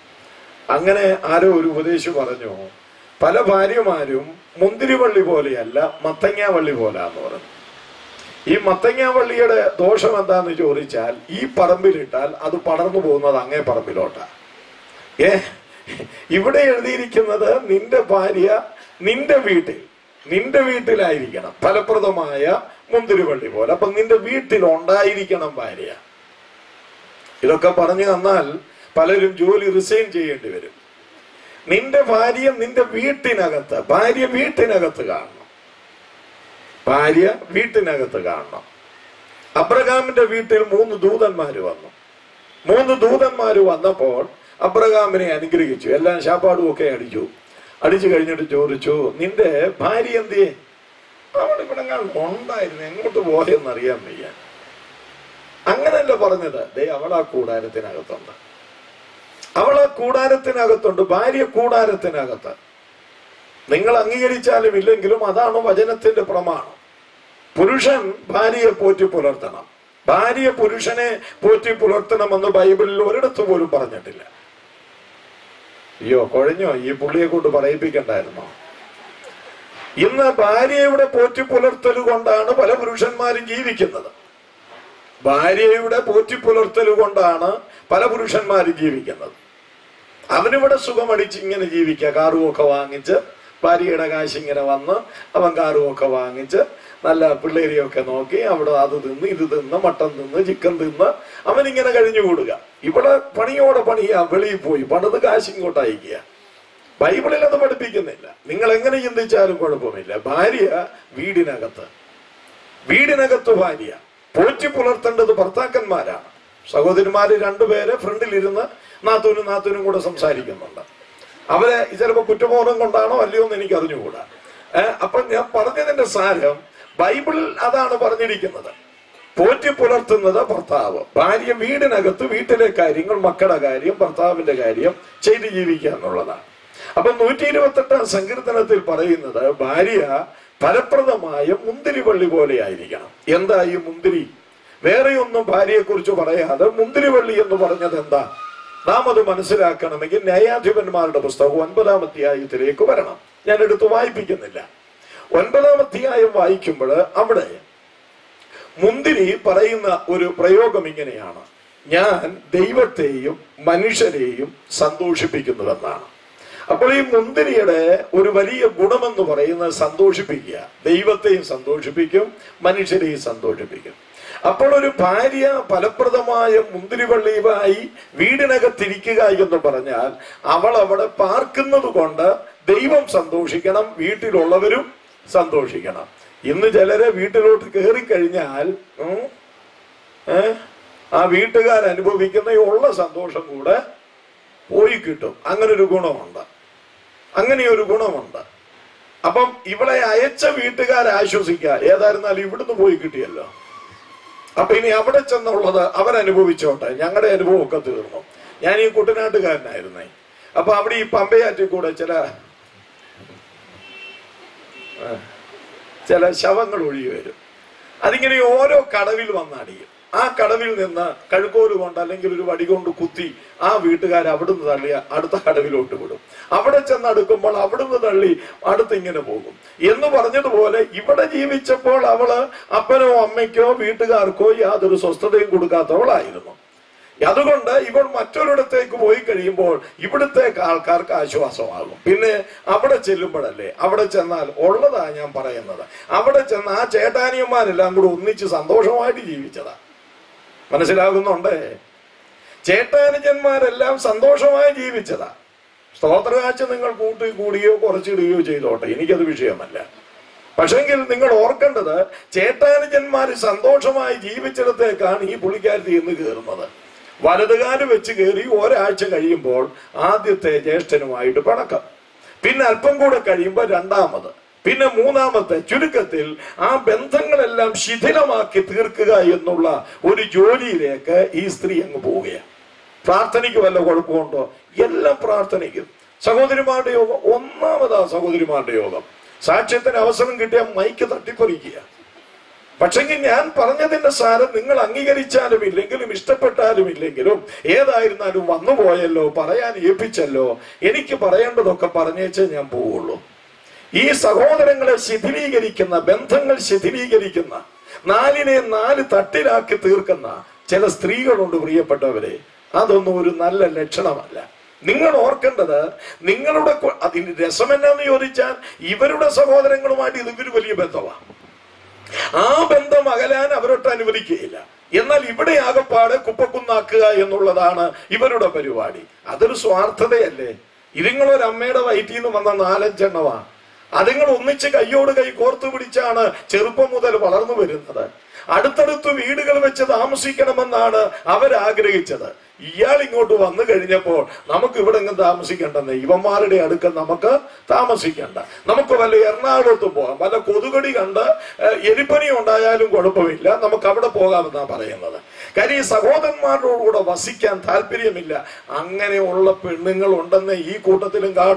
അങ്ങനെ ആരോ ഒരു ഉപദേശി പറഞ്ഞു പല ഭാര്യമാരും മുന്തിരിവള്ളി പോലെയല്ല മത്തങ്ങാവള്ളി പോലാന്ന് പറഞ്ഞു ഈ മത്തങ്ങാവള്ളിയുടെ ദോഷം എന്താന്ന് ചോദിച്ചാൽ ഈ പറമ്പിലിട്ടാൽ അത് പടർന്നു പോകുന്നത് അങ്ങേ പറമ്പിലോട്ടാ ഏ ഇവിടെ എഴുതിയിരിക്കുന്നത് നിന്റെ ഭാര്യ നിന്റെ വീട്ടിൽ നിന്റെ വീട്ടിലായിരിക്കണം ഫലപ്രദമായ മുന്തിരിവള്ളി പോലെ അപ്പൊ നിന്റെ വീട്ടിൽ ഉണ്ടായിരിക്കണം ഭാര്യ ഇതൊക്കെ പറഞ്ഞു തന്നാൽ പലരും ജോലി റിസൈൻ ചെയ്യേണ്ടി വരും നിന്റെ ഭാര്യ നിന്റെ വീട്ടിനകത്ത് ഭാര്യ വീട്ടിനകത്ത് കാണണം ഭാര്യ വീട്ടിനകത്ത് കാണണം അബ്രഹാമിന്റെ വീട്ടിൽ മൂന്ന് ദൂതന്മാര് വന്നു മൂന്ന് ദൂതന്മാര് വന്നപ്പോൾ അബ്രഹാമിനെ അനുഗ്രഹിച്ചു എല്ലാം ശാപ്പാടും ഒക്കെ അടിച്ചു അടിച്ചു കഴിഞ്ഞിട്ട് ചോദിച്ചു നിന്റെ ഭാര്യ എന്തിയെ അവിടെ ഇവിടെ ഉണ്ടായിരുന്നു എങ്ങോട്ട് പോയെന്ന് അറിയാൻ വയ്യ അങ്ങനല്ല പറഞ്ഞത് ദേ അവൾ ആ കൂടാരത്തിനകത്തുണ്ട് അവൾ ആ കൂടാരത്തിനകത്തുണ്ട് ഭാര്യ കൂടാരത്തിനകത്ത് നിങ്ങൾ അംഗീകരിച്ചാലും ഇല്ലെങ്കിലും അതാണ് വചനത്തിന്റെ പ്രമാണം പുരുഷൻ ഭാര്യയെ പോറ്റി പുലർത്തണം ഭാര്യ പുരുഷനെ പോറ്റി പുലർത്തണമെന്ന് ബൈബിളിൽ ഒരിടത്ത് പോലും പറഞ്ഞിട്ടില്ല അയ്യോ കുഴഞ്ഞോ ഈ പുള്ളിയെ കൊണ്ട് പറയിപ്പിക്കണ്ടായിരുന്നോ ഇന്ന് ഭാര്യയുടെ പോറ്റി പുലർത്തൽ കൊണ്ടാണ് പല പുരുഷന്മാരും ജീവിക്കുന്നത് ഭാര്യയുടെ പോറ്റി പുലർത്തൽ കൊണ്ടാണ് പല പുരുഷന്മാരും ജീവിക്കുന്നത് അവനിവിടെ സുഖമടിച്ച് ഇങ്ങനെ ജീവിക്കുക കാറുമൊക്കെ വാങ്ങിച്ച് ഭാര്യയുടെ കാശ് ഇങ്ങനെ വന്ന് അവൻ കാറുമൊക്കെ വാങ്ങിച്ച് നല്ല പിള്ളേരെയൊക്കെ നോക്കി അവിടെ അത് തിന്ന് ഇത് തിന്ന് മട്ടൻ തിന്ന് ചിക്കൻ തിന്ന് അവൻ ഇങ്ങനെ കഴിഞ്ഞുകൂടുക ഇവിടെ പണിയോടെ പണിയാ വെളിയിൽ പോയി പണിത് കാശ് ഇങ്ങോട്ട് അയക്കുക ബൈബിളിൽ അത് പഠിപ്പിക്കുന്നില്ല നിങ്ങൾ എങ്ങനെ ചിന്തിച്ചാലും കുഴപ്പമില്ല ഭാര്യ വീടിനകത്ത് വീടിനകത്ത് ഭാര്യ പോറ്റി പുലർത്തേണ്ടത് ഭർത്താക്കന്മാരാണ് സഹോദരിമാര് രണ്ടുപേരെ ഫ്രണ്ടിലിരുന്ന് നാത്തൂനും നാത്തൂനും കൂടെ സംസാരിക്കുന്നുണ്ട് അവരെ ചിലപ്പോ കുറ്റബോധം കൊണ്ടാണോ അല്ലയോ എന്ന് എനിക്ക് അറിഞ്ഞുകൂടാ ഏഹ് അപ്പൊ ഞാൻ പറഞ്ഞതിന്റെ സാരം ബൈബിളിൽ അതാണ് പറഞ്ഞിരിക്കുന്നത് പോറ്റി പുലർത്തുന്നത് ഭർത്താവ് ഭാര്യ വീടിനകത്ത് വീട്ടിലെ കാര്യങ്ങൾ മക്കളുടെ കാര്യം ഭർത്താവിന്റെ കാര്യം ചെയ്ത് ജീവിക്കുക എന്നുള്ളതാണ് അപ്പൊ നൂറ്റി ഇരുപത്തെട്ടാം സങ്കീർത്തനത്തിൽ പറയുന്നത് ഭാര്യ ഫലപ്രദമായ മുന്തിരിവള്ളി പോലെ ആയിരിക്കണം എന്താ ഈ മുന്തിരി വേറെയൊന്നും ഭാര്യയെ കുറിച്ച് പറയാതെ മുന്തിരിവള്ളി എന്ന് പറഞ്ഞത് എന്താ നാം അത് മനസ്സിലാക്കണമെങ്കിൽ ന്യായാധിപന്മാരുടെ പുസ്തകം ഒൻപതാം അധ്യായത്തിലേക്ക് വരണം ഞാൻ എടുത്ത് വായിപ്പിക്കുന്നില്ല ഒൻപതാം അധ്യായം വായിക്കുമ്പോൾ അവിടെ മുന്തിരി പറയുന്ന ഒരു പ്രയോഗം ഇങ്ങനെയാണ് ഞാൻ ദൈവത്തെയും മനുഷ്യരെയും സന്തോഷിപ്പിക്കുന്നുവെന്നാണ് അപ്പോൾ ഈ മുന്തിരിയുടെ ഒരു വലിയ ഗുണമെന്ന് പറയുന്നത് സന്തോഷിപ്പിക്കുക ദൈവത്തെയും സന്തോഷിപ്പിക്കും മനുഷ്യരെയും സന്തോഷിപ്പിക്കും അപ്പോൾ ഒരു ഭാര്യ ഫലപ്രദമായ മുന്തിരിവള്ളിയുമായി വീടിനകത്തിരിക്കുക എന്ന് പറഞ്ഞാൽ അവൾ അവിടെ പാർക്കുന്നത് കൊണ്ട് ദൈവം സന്തോഷിക്കണം വീട്ടിലുള്ളവരും സന്തോഷിക്കണം ഇന്ന് ചിലരെ വീട്ടിലോട്ട് കയറി കഴിഞ്ഞാൽ ഉം, ഏ, ആ വീട്ടുകാർ അനുഭവിക്കുന്ന ഈ ഉള്ള സന്തോഷം കൂടെ പോയി കിട്ടും അങ്ങനെ ഒരു ഗുണമുണ്ട് അങ്ങനെ ഒരു ഗുണമുണ്ട് അപ്പം ഇവളെ അയച്ച വീട്ടുകാർ ആശ്വസിക്കുക ഏതായിരുന്നാലും ഇവിടുന്ന് പോയി കിട്ടിയല്ലോ അപ്പൊ ഇനി അവിടെ ചെന്നുള്ളത് അവരനുഭവിച്ചോട്ടെ ഞങ്ങളുടെ അനുഭവമൊക്കെ തീർന്നു ഞാൻ ഈ കുട്ടനാട്ടുകാരനായിരുന്നേ അപ്പൊ അവിടെ ഈ പമ്പയാറ്റിൽ കൂടെ ചില ആ, ചില ശവങ്ങൾ ഒഴുകി വരും അതിങ്ങനെ ഓരോ കടവിൽ വന്നടിയും ആ കടവിൽ നിന്ന് കഴുക്കോല് കൊണ്ട് അല്ലെങ്കിൽ ഒരു വടി കൊണ്ട് കുത്തി ആ വീട്ടുകാർ അവിടുന്ന് തള്ളി അടുത്ത കടവിലോട്ട് വിടും അവിടെ ചെന്ന് അടുക്കുമ്പോൾ അവിടുന്ന് തള്ളി അടുത്ത് ഇങ്ങനെ പോകും എന്ന് പറഞ്ഞതുപോലെ ഇവിടെ ജീവിച്ചപ്പോൾ അവള് അപ്പനോ അമ്മയ്ക്കോ വീട്ടുകാർക്കോ യാതൊരു സ്വസ്ഥതയും കൊടുക്കാത്തവളായിരുന്നു അതുകൊണ്ട് ഇവൾ മറ്റൊരിടത്തേക്ക് പോയി കഴിയുമ്പോൾ ഇവിടുത്തേക്ക് ആൾക്കാർക്ക് ആശ്വാസമാകും പിന്നെ അവിടെ ചെല്ലുമ്പോഴല്ലേ അവിടെ ചെന്നാൽ ഉള്ളതാ ഞാൻ പറയുന്നത് അവിടെ ചെന്ന് ആ ചേട്ടാനിയന്മാരെല്ലാം കൂടെ ഒന്നിച്ച് സന്തോഷമായിട്ട് ജീവിച്ചതാ മനസ്സിലാകുന്നുണ്ടേ ചേട്ടാനുജന്മാരെല്ലാം സന്തോഷമായി ജീവിച്ചതാ സ്തോത്രകാഴ്ച നിങ്ങൾ കൂട്ടി കൂടിയോ കുറച്ചിടുകയോ ചെയ്തോട്ടെ എനിക്കത് വിഷയമല്ല പക്ഷെങ്കിൽ നിങ്ങൾ ഓർക്കേണ്ടത് ചേട്ടാനുജന്മാര് സന്തോഷമായി ജീവിച്ചിടത്തേക്കാണ് ഈ പുള്ളിക്കാരത്തി എന്ന് കയറുന്നത് വലതുകാല് വെച്ച് കയറി ഒരാഴ്ച കഴിയുമ്പോൾ ആദ്യത്തെ ജ്യേഷ്ഠനുമായിട്ട് പണക്കം പിന്നെ അല്പം കൂടെ കഴിയുമ്പോൾ രണ്ടാമത് പിന്നെ മൂന്നാമത്തെ ചുരുക്കത്തിൽ ആ ബന്ധങ്ങളെല്ലാം ശിഥിലമാക്കി തീർക്കുക എന്നുള്ള ഒരു ജോലിയിലേക്ക് ഈ സ്ത്രീ അങ്ങ് പോവുകയാണ് പ്രാർത്ഥനയ്ക്ക് വല്ല കുഴപ്പമുണ്ടോ എല്ലാം പ്രാർത്ഥനയ്ക്കും സഹോദരിമാരുടെ യോഗം ഒന്നാമതാ സഹോദരിമാരുടെ യോഗം സാക്ഷ്യത്തിന് അവസരം കിട്ടിയ മൈക്ക് തട്ടിപ്പറിക്കുക പക്ഷെങ്കിൽ ഞാൻ പറഞ്ഞതിന്റെ സാരം നിങ്ങൾ അംഗീകരിച്ചാലും ഇല്ലെങ്കിലും ഇഷ്ടപ്പെട്ടാലും ഇല്ലെങ്കിലും ഏതായിരുന്നാലും വന്നുപോയല്ലോ പറയാൻ ഏൽപ്പിച്ചല്ലോ എനിക്ക് പറയേണ്ടതൊക്കെ പറഞ്ഞേച്ചേ ഞാൻ പോവുള്ളൂ ഈ സഹോദരങ്ങളെ ശിഥിലീകരിക്കുന്ന ബന്ധങ്ങൾ ശിഥിലീകരിക്കുന്ന നാലിനെ നാല് തട്ടിലാക്കി തീർക്കുന്ന ചില സ്ത്രീകളുണ്ട് പ്രിയപ്പെട്ടവരെ അതൊന്നും ഒരു നല്ല ലക്ഷണമല്ല നിങ്ങൾ ഓർക്കേണ്ടത് നിങ്ങളുടെ കൊ- അതിന് രസം എന്നാന്ന് ചോദിച്ചാൽ ഇവരുടെ സഹോദരങ്ങളുമായിട്ട് ഇത് ഇവര് വലിയ ബന്ധമാണ് ആ ബന്ധം അകലാൻ അവരൊട്ട് അനുവദിക്കുകയില്ല എന്നാൽ ഇവിടെ ആകപ്പാടെ കുപ്പക്കുന്നാക്കുക എന്നുള്ളതാണ് ഇവരുടെ പരിപാടി അതൊരു സ്വാർത്ഥതയല്ലേ ഇതുങ്ങളൊരു അമ്മയുടെ വയറ്റിൽ നിന്ന് വന്ന നാലഞ്ചെണ്ണമാ അതുങ്ങൾ ഒന്നിച്ച് കയ്യോട് കൈ കോർത്തു പിടിച്ചാണ് ചെറുപ്പം മുതൽ വളർന്നു വരുന്നത് അടുത്തടുത്ത് വീടുകൾ വെച്ച് താമസിക്കണമെന്നാണ് അവരാഗ്രഹിച്ചത് ഇയാൾ ഇങ്ങോട്ട് വന്നു കഴിഞ്ഞപ്പോൾ നമുക്ക് ഇവിടെ എങ്ങും താമസിക്കണ്ടെന്ന് ഇവന്മാരുടെ അടുക്ക നമുക്ക് താമസിക്കണ്ട നമുക്ക് വല്ല എറണാകുളത്ത് പോകാം വല്ല കൊതുകടി കണ്ട് ഏഹ്, എലിപ്പനി ഉണ്ടായാലും കുഴപ്പമില്ല നമുക്ക് അവിടെ പോകാമെന്നാ പറയുന്നത് കാര്യം ഈ സഹോദരന്മാരോടുകൂടെ വസിക്കാൻ താല്പര്യമില്ല അങ്ങനെയുള്ള പെണ്ണുങ്ങൾ ഉണ്ടെന്ന് ഈ കൂട്ടത്തിലും കാണും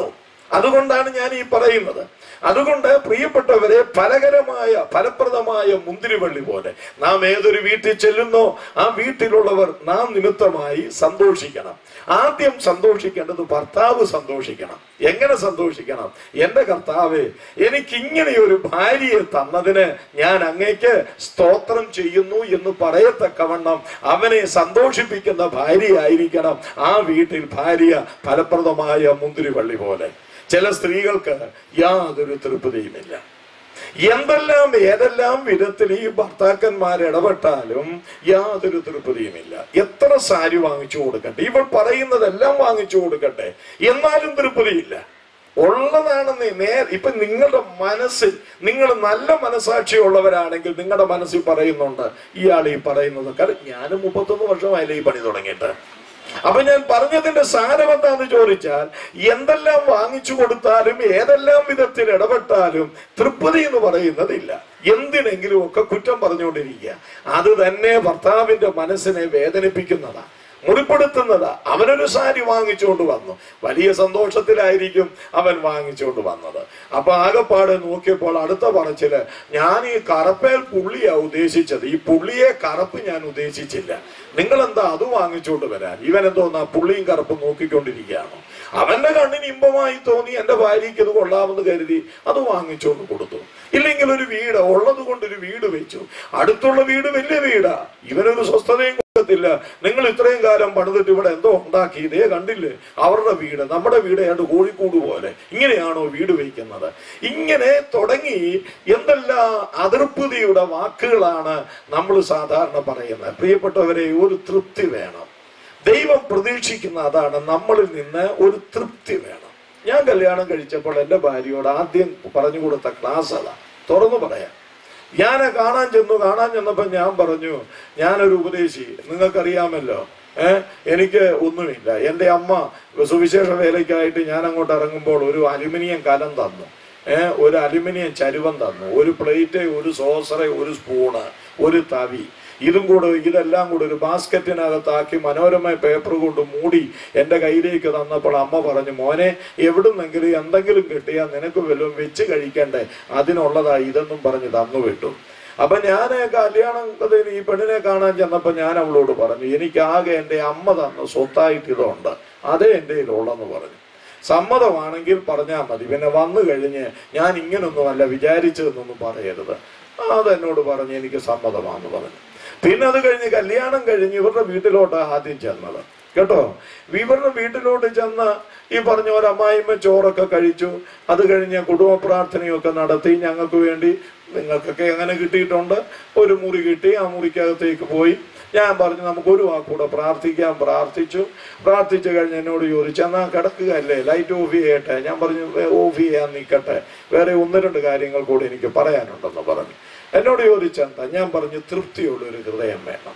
അതുകൊണ്ടാണ് ഞാൻ ഈ പറയുന്നത് അതുകൊണ്ട് പ്രിയപ്പെട്ടവരെ ഫലകരമായ ഫലപ്രദമായ മുന്തിരിവള്ളി പോലെ നാം ഏതൊരു വീട്ടിൽ ചെല്ലുന്നോ ആ വീട്ടിലുള്ളവർ നാം നിമിത്തമായി സന്തോഷിക്കണം ആദ്യം സന്തോഷിക്കേണ്ടത് ഭർത്താവ് സന്തോഷിക്കണം എങ്ങനെ സന്തോഷിക്കണം എന്റെ കർത്താവേ എനിക്ക് ഇങ്ങനെ ഒരു ഭാര്യയെ തന്നതിന് ഞാൻ അങ്ങേക്ക് സ്തോത്രം ചെയ്യുന്നു എന്ന് പറയത്തക്കവണ്ണം അവനെ സന്തോഷിപ്പിക്കുന്ന ഭാര്യയായിരിക്കണം ആ വീട്ടിൽ ഭാര്യ ഫലപ്രദമായ മുന്തിരിവള്ളി പോലെ ചില സ്ത്രീകൾക്ക് യാതൊരു തൃപ്തിയുമില്ല എന്തെല്ലാം ഏതെല്ലാം വിധത്തിൽ ഈ ഭർത്താക്കന്മാർ ഇടപെട്ടാലും യാതൊരു തൃപ്തിയുമില്ല എത്ര സാരി വാങ്ങിച്ചു കൊടുക്കട്ടെ ഇവൾ പറയുന്നതെല്ലാം വാങ്ങിച്ചു കൊടുക്കട്ടെ എന്നാലും തൃപ്തിയില്ല ഉള്ളതാണെന്ന് നേ ഇപ്പൊ നിങ്ങളുടെ മനസ്സിൽ നിങ്ങൾ നല്ല മനസാക്ഷിയുള്ളവരാണെങ്കിൽ നിങ്ങളുടെ മനസ്സിൽ പറയുന്നുണ്ട് ഇയാൾ ഈ പറയുന്നതൊക്കെ ഞാനും മുപ്പത്തൊന്ന് വർഷമായില്ലേ ഈ പണി തുടങ്ങിയിട്ട് അപ്പൊ ഞാൻ പറഞ്ഞതിന്റെ സാരം എന്താന്ന് ചോദിച്ചാൽ എന്തെല്ലാം വാങ്ങിച്ചു കൊടുത്താലും ഏതെല്ലാം വിധത്തിൽ ഇടപെട്ടാലും തൃപ്തി എന്ന് പറയുന്നതില്ല എന്തിനെങ്കിലും ഒക്കെ കുറ്റം പറഞ്ഞുകൊണ്ടിരിക്കുക അത് തന്നെ ഭർത്താവിന്റെ മനസ്സിനെ വേദനിപ്പിക്കുന്നതാണ് മുറിപ്പെടുത്തുന്നതാ അവനൊരു സാരി വാങ്ങിച്ചുകൊണ്ട് വന്നു വലിയ സന്തോഷത്തിലായിരിക്കും അവൻ വാങ്ങിച്ചുകൊണ്ട് വന്നത് അപ്പൊ ആകെപ്പാടെ നോക്കിയപ്പോൾ അടുത്ത പറച്ചില് ഞാൻ ഈ കറപ്പേൽ പുള്ളിയാ ഉദ്ദേശിച്ചത് ഈ പുള്ളിയെ കറുപ്പ് ഞാൻ ഉദ്ദേശിച്ചില്ല നിങ്ങൾ എന്താ അത് വാങ്ങിച്ചുകൊണ്ട് വരാൻ ഇവൻ എന്തോന്നാ പുള്ളിയും കറുപ്പും നോക്കിക്കൊണ്ടിരിക്കുകയാണോ അവന്റെ കണ്ണിന് ഇമ്പമായി തോന്നി എന്റെ ഭാര്യയ്ക്ക് ഇത് കൊള്ളാമെന്ന് കരുതി അത് വാങ്ങിച്ചുകൊണ്ട് കൊടുത്തു ഇല്ലെങ്കിൽ ഒരു വീട് ഉള്ളത് കൊണ്ടൊരു വീട് വെച്ചു അടുത്തുള്ള വീട് വലിയ വീടാ ഇവനൊരു സ്വസ്ഥതയും കൊടുക്കത്തില്ല നിങ്ങൾ ഇത്രയും കാലം പണിതിട്ട് ഇവിടെ എന്തോ ഉണ്ടാക്കി ഇതേ കണ്ടില്ലേ അവരുടെ വീട് നമ്മുടെ വീട് ഏതാണ്ട് കോഴിക്കോട് പോലെ ഇങ്ങനെയാണോ വീട് വയ്ക്കുന്നത് ഇങ്ങനെ തുടങ്ങി എന്തെല്ലാം അതൃപ്തിയുടെ വാക്കുകളാണ് നമ്മൾ സാധാരണ പറയുന്നത് പ്രിയപ്പെട്ടവരെ ഒരു തൃപ്തി വേണം ദൈവം പ്രതീക്ഷിക്കുന്ന അതാണ് നമ്മളിൽ നിന്ന് ഒരു തൃപ്തി വേണം ഞാൻ കല്യാണം കഴിച്ചപ്പോൾ എൻ്റെ ഭാര്യയോട് ആദ്യം പറഞ്ഞു കൊടുത്ത ക്ലാസ് അതാ തുറന്നു പറയാം ഞാൻ കാണാൻ ചെന്നു കാണാൻ ചെന്നപ്പോ ഞാൻ പറഞ്ഞു ഞാനൊരു ഉപദേശി നിങ്ങൾക്കറിയാമല്ലോ ഏഹ് എനിക്ക് ഒന്നുമില്ല എൻ്റെ അമ്മ സുവിശേഷ വേലയ്ക്കായിട്ട് ഞാൻ അങ്ങോട്ട് ഇറങ്ങുമ്പോൾ ഒരു അലുമിനിയം കലം തന്നു ഏഹ് ഒരു അലുമിനിയം ചരുവം തന്നു ഒരു പ്ലേറ്റ് ഒരു സോസറ് ഒരു സ്പൂണ് ഒരു തവി ഇതും കൂടെ ഇതെല്ലാം കൂടെ ഒരു ബാസ്ക്കറ്റിനകത്താക്കി മനോരമ പേപ്പർ കൊണ്ട് മൂടി എൻ്റെ കയ്യിലേക്ക് തന്നപ്പോൾ അമ്മ പറഞ്ഞു മോനെ എവിടുന്നെങ്കിലും എന്തെങ്കിലും കിട്ടിയാൽ നിനക്ക് വല്ലതും വെച്ച് കഴിക്കണ്ടേ അതിനുള്ളതാ ഇതെന്നും പറഞ്ഞ് തന്നു വിട്ടു അപ്പൊ ഞാൻ കല്യാണം കഥയിൽ ഈ പെണ്ണിനെ കാണാൻ ചെന്നപ്പോ ഞാൻ അവളോട് പറഞ്ഞു എനിക്ക് ആകെ എൻ്റെ അമ്മ തന്ന സ്വത്തായിട്ട് ഇതുണ്ട് അതേ എൻ്റെ കയ്യിലുള്ളെന്ന് പറഞ്ഞു സമ്മതമാണെങ്കിൽ പറഞ്ഞാൽ മതി പിന്നെ വന്നു കഴിഞ്ഞ് ഞാൻ ഇങ്ങനൊന്നുമല്ല വിചാരിച്ചതെന്നൊന്നും പറയരുത് അത് എന്നോട് പറഞ്ഞ് എനിക്ക് സമ്മതമാണെന്ന് പറഞ്ഞു പിന്നെ അത് കഴിഞ്ഞ് കല്യാണം കഴിഞ്ഞ് ഇവരുടെ വീട്ടിലോട്ടാ ആദ്യം ചെന്നത് കേട്ടോ ഇവരുടെ വീട്ടിലോട്ട് ചെന്ന് ഈ പറഞ്ഞ പോലെ അമ്മായിമ്മ ചോറൊക്കെ കഴിച്ചു അത് കഴിഞ്ഞ് കുടുംബ പ്രാർത്ഥനയൊക്കെ നടത്തി ഞങ്ങൾക്ക് വേണ്ടി നിങ്ങൾക്കൊക്കെ എങ്ങനെ കിട്ടിയിട്ടുണ്ട് ഒരു മുറി കിട്ടി ആ മുറിക്കകത്തേക്ക് പോയി ഞാൻ പറഞ്ഞു നമുക്ക് ഒരു വാക്കൂടെ പ്രാർത്ഥിക്കാൻ പ്രാർത്ഥിച്ചു പ്രാർത്ഥിച്ചു കഴിഞ്ഞ് എന്നോട് ചോദിച്ചു എന്നാ കിടക്കുകയല്ലേ ലൈറ്റ് ഓഫ് ചെയ്യട്ടെ ഞാൻ പറഞ്ഞു "വേ- ഓഫ് ചെയ്യാൻ നിൽക്കട്ടെ വേറെ ഒന്ന് രണ്ട് കാര്യങ്ങൾ കൂടി എനിക്ക് പറയാനുണ്ടെന്ന് പറഞ്ഞു എന്നോട് ചോദിച്ചെന്താ ഞാൻ പറഞ്ഞു തൃപ്തിയുള്ള ഒരു ഹൃദയം വേണം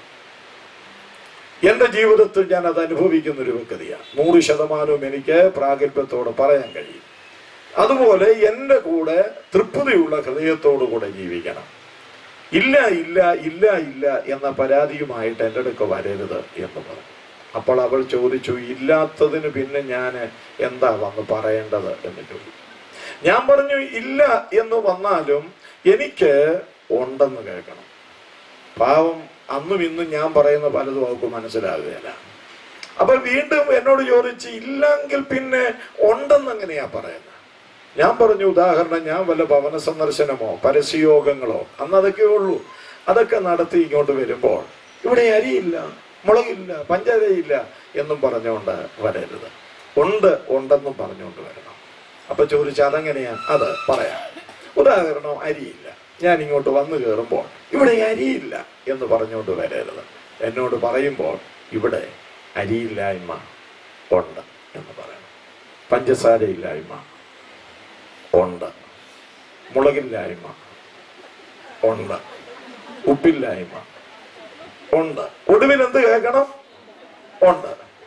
എന്റെ ജീവിതത്തിൽ ഞാൻ അത് അനുഭവിക്കുന്ന ഒരു വ്യക്തിയാണ് നൂറ് ശതമാനവും എനിക്ക് പ്രാഗൽഭ്യത്തോടെ പറയാൻ കഴിയും അതുപോലെ എൻ്റെ കൂടെ തൃപ്തിയുള്ള ഹൃദയത്തോടു കൂടെ ജീവിക്കണം ഇല്ല ഇല്ല ഇല്ല ഇല്ല എന്ന പരാതിയുമായിട്ട് എൻ്റെ അടുക്ക വരരുത് എന്ന് പറഞ്ഞു അപ്പോൾ അവൾ ചോദിച്ചു ഇല്ലാത്തതിന് പിന്നെ ഞാൻ എന്താ വന്ന് പറയേണ്ടത് എന്ന് ചോദിച്ചു ഞാൻ പറഞ്ഞു ഇല്ല എന്ന് വന്നാലും എനിക്ക് ഉണ്ടെന്ന് കേൾക്കണം പാവം അന്നും ഇന്നും ഞാൻ പറയുന്ന പലതും അവർക്ക് മനസ്സിലാകുകയില്ല അപ്പൊ വീണ്ടും എന്നോട് ചോദിച്ച് ഇല്ലെങ്കിൽ പിന്നെ ഉണ്ടെന്ന് എങ്ങനെയാ പറയുന്നത് ഞാൻ പറഞ്ഞു ഉദാഹരണം ഞാൻ വല്ല ഭവന സന്ദർശനമോ പരസ്യയോഗങ്ങളോ അന്ന് അതൊക്കെ ഉള്ളൂ അതൊക്കെ നടത്തി ഇങ്ങോട്ട് വരുമ്പോൾ ഇവിടെ അരിയില്ല മുളകില്ല പഞ്ചാരയില്ല എന്നും പറഞ്ഞുകൊണ്ട് വരരുത് ഉണ്ട് ഉണ്ടെന്നും പറഞ്ഞുകൊണ്ട് വരണം അപ്പൊ ചോദിച്ചാൽ അതെങ്ങനെയാ അത് പറയാം ഉദാഹരണം അരിയില്ല ഞാൻ ഇങ്ങോട്ട് വന്നു കയറുമ്പോൾ ഇവിടെ അരിയില്ല എന്ന് പറഞ്ഞുകൊണ്ട് വരരുത് എന്നോട് പറയുമ്പോൾ ഇവിടെ അരിയില്ലായ്മ ഉണ്ട് എന്ന് പറയണം പഞ്ചസാരയില്ലായ്മ ഉണ്ട് മുളകില്ലായ്മ ഉണ്ട് ഉപ്പില്ലായ്മ ഉണ്ട് ഒടുവിൽ എന്ത് കേൾക്കണം ഉണ്ട്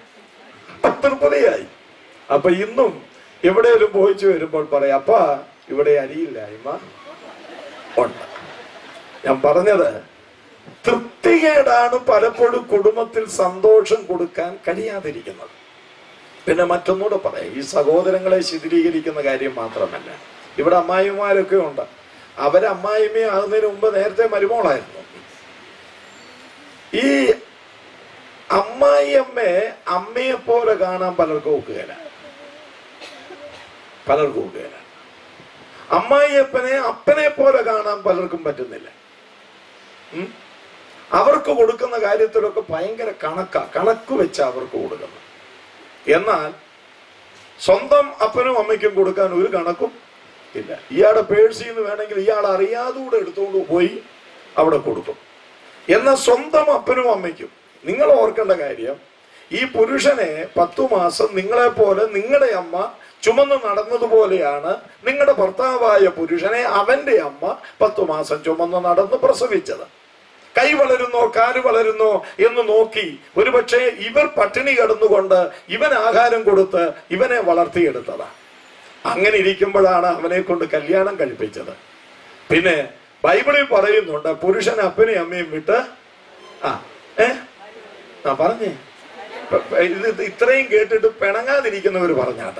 തൃപ്തിയായി അപ്പൊ ഇന്നും എവിടെയെങ്കിലും പോയിച്ചു വരുമ്പോൾ പറയാം അപ്പ ഇവിടെ അരിയില്ലായ്മ ഉണ്ട് ഞാൻ പറഞ്ഞത് തൃപ്തികേടാണ് പലപ്പോഴും കുടുംബത്തിൽ സന്തോഷം കൊടുക്കാൻ കഴിയാതിരിക്കുന്നത് പിന്നെ മറ്റൊന്നുകൂടെ പറയാം ഈ സഹോദരങ്ങളെ ശിഥിലീകരിക്കുന്ന കാര്യം മാത്രമല്ല ഇവിടെ അമ്മായിമാരൊക്കെ ഉണ്ട് അവര് അമ്മായിമ്മ ആകുന്നതിന് മുമ്പ് നേരത്തെ മരുമോളായിരുന്നു ഈ അമ്മായിയമ്മയെ അമ്മയെ പോലെ കാണാൻ പലർക്കും ഒക്കുകയില്ല പലർക്കും ഒക്കുകയില്ല അമ്മായിയപ്പനെ അപ്പനെ പോലെ കാണാൻ പലർക്കും പറ്റുന്നില്ല ഉം? അവർക്ക് കൊടുക്കുന്ന കാര്യത്തിലൊക്കെ ഭയങ്കര കണക്ക കണക്ക് വെച്ച അവർക്ക് കൊടുക്കുന്നത് എന്നാൽ സ്വന്തം അപ്പനും അമ്മയ്ക്കും കൊടുക്കാൻ ഒരു കണക്കും ഇല്ല ഇയാളുടെ പേഴ്സിൽ നിന്ന് വേണമെങ്കിൽ ഇയാൾ അറിയാതുകൂടെ എടുത്തുകൊണ്ട് പോയി അവിടെ കൊടുക്കും എന്നാൽ സ്വന്തം അപ്പനും അമ്മയ്ക്കും നിങ്ങൾ ഓർക്കേണ്ട കാര്യം ഈ പുരുഷനെ പത്തു മാസം നിങ്ങളെ പോലെ നിങ്ങളുടെ അമ്മ ചുമന്ന് നടന്നതുപോലെയാണ് നിങ്ങളുടെ ഭർത്താവായ പുരുഷനെ അവന്റെ അമ്മ പത്തു മാസം ചുമന്ന് നടന്ന് പ്രസവിച്ചത് കൈ വളരുന്നോ കാല് വളരുന്നോ എന്ന് നോക്കി ഒരുപക്ഷെ ഇവർ പട്ടിണി കിടന്നുകൊണ്ട് ഇവൻ ആഹാരം കൊടുത്ത് ഇവനെ വളർത്തിയെടുത്തതാ അങ്ങനെ ഇരിക്കുമ്പോഴാണ് അവനെ കൊണ്ട് കല്യാണം കഴിപ്പിച്ചത് പിന്നെ ബൈബിളിൽ പറയുന്നുണ്ട് പുരുഷൻ അപ്പനെയും അമ്മയും വിട്ട് ആ ഏ ആ പറഞ്ഞേ പ- പ- ഇത് ഇത് ഇത്രയും കേട്ടിട്ട് പിണങ്ങാതിരിക്കുന്നവർ പറഞ്ഞാട്ടെ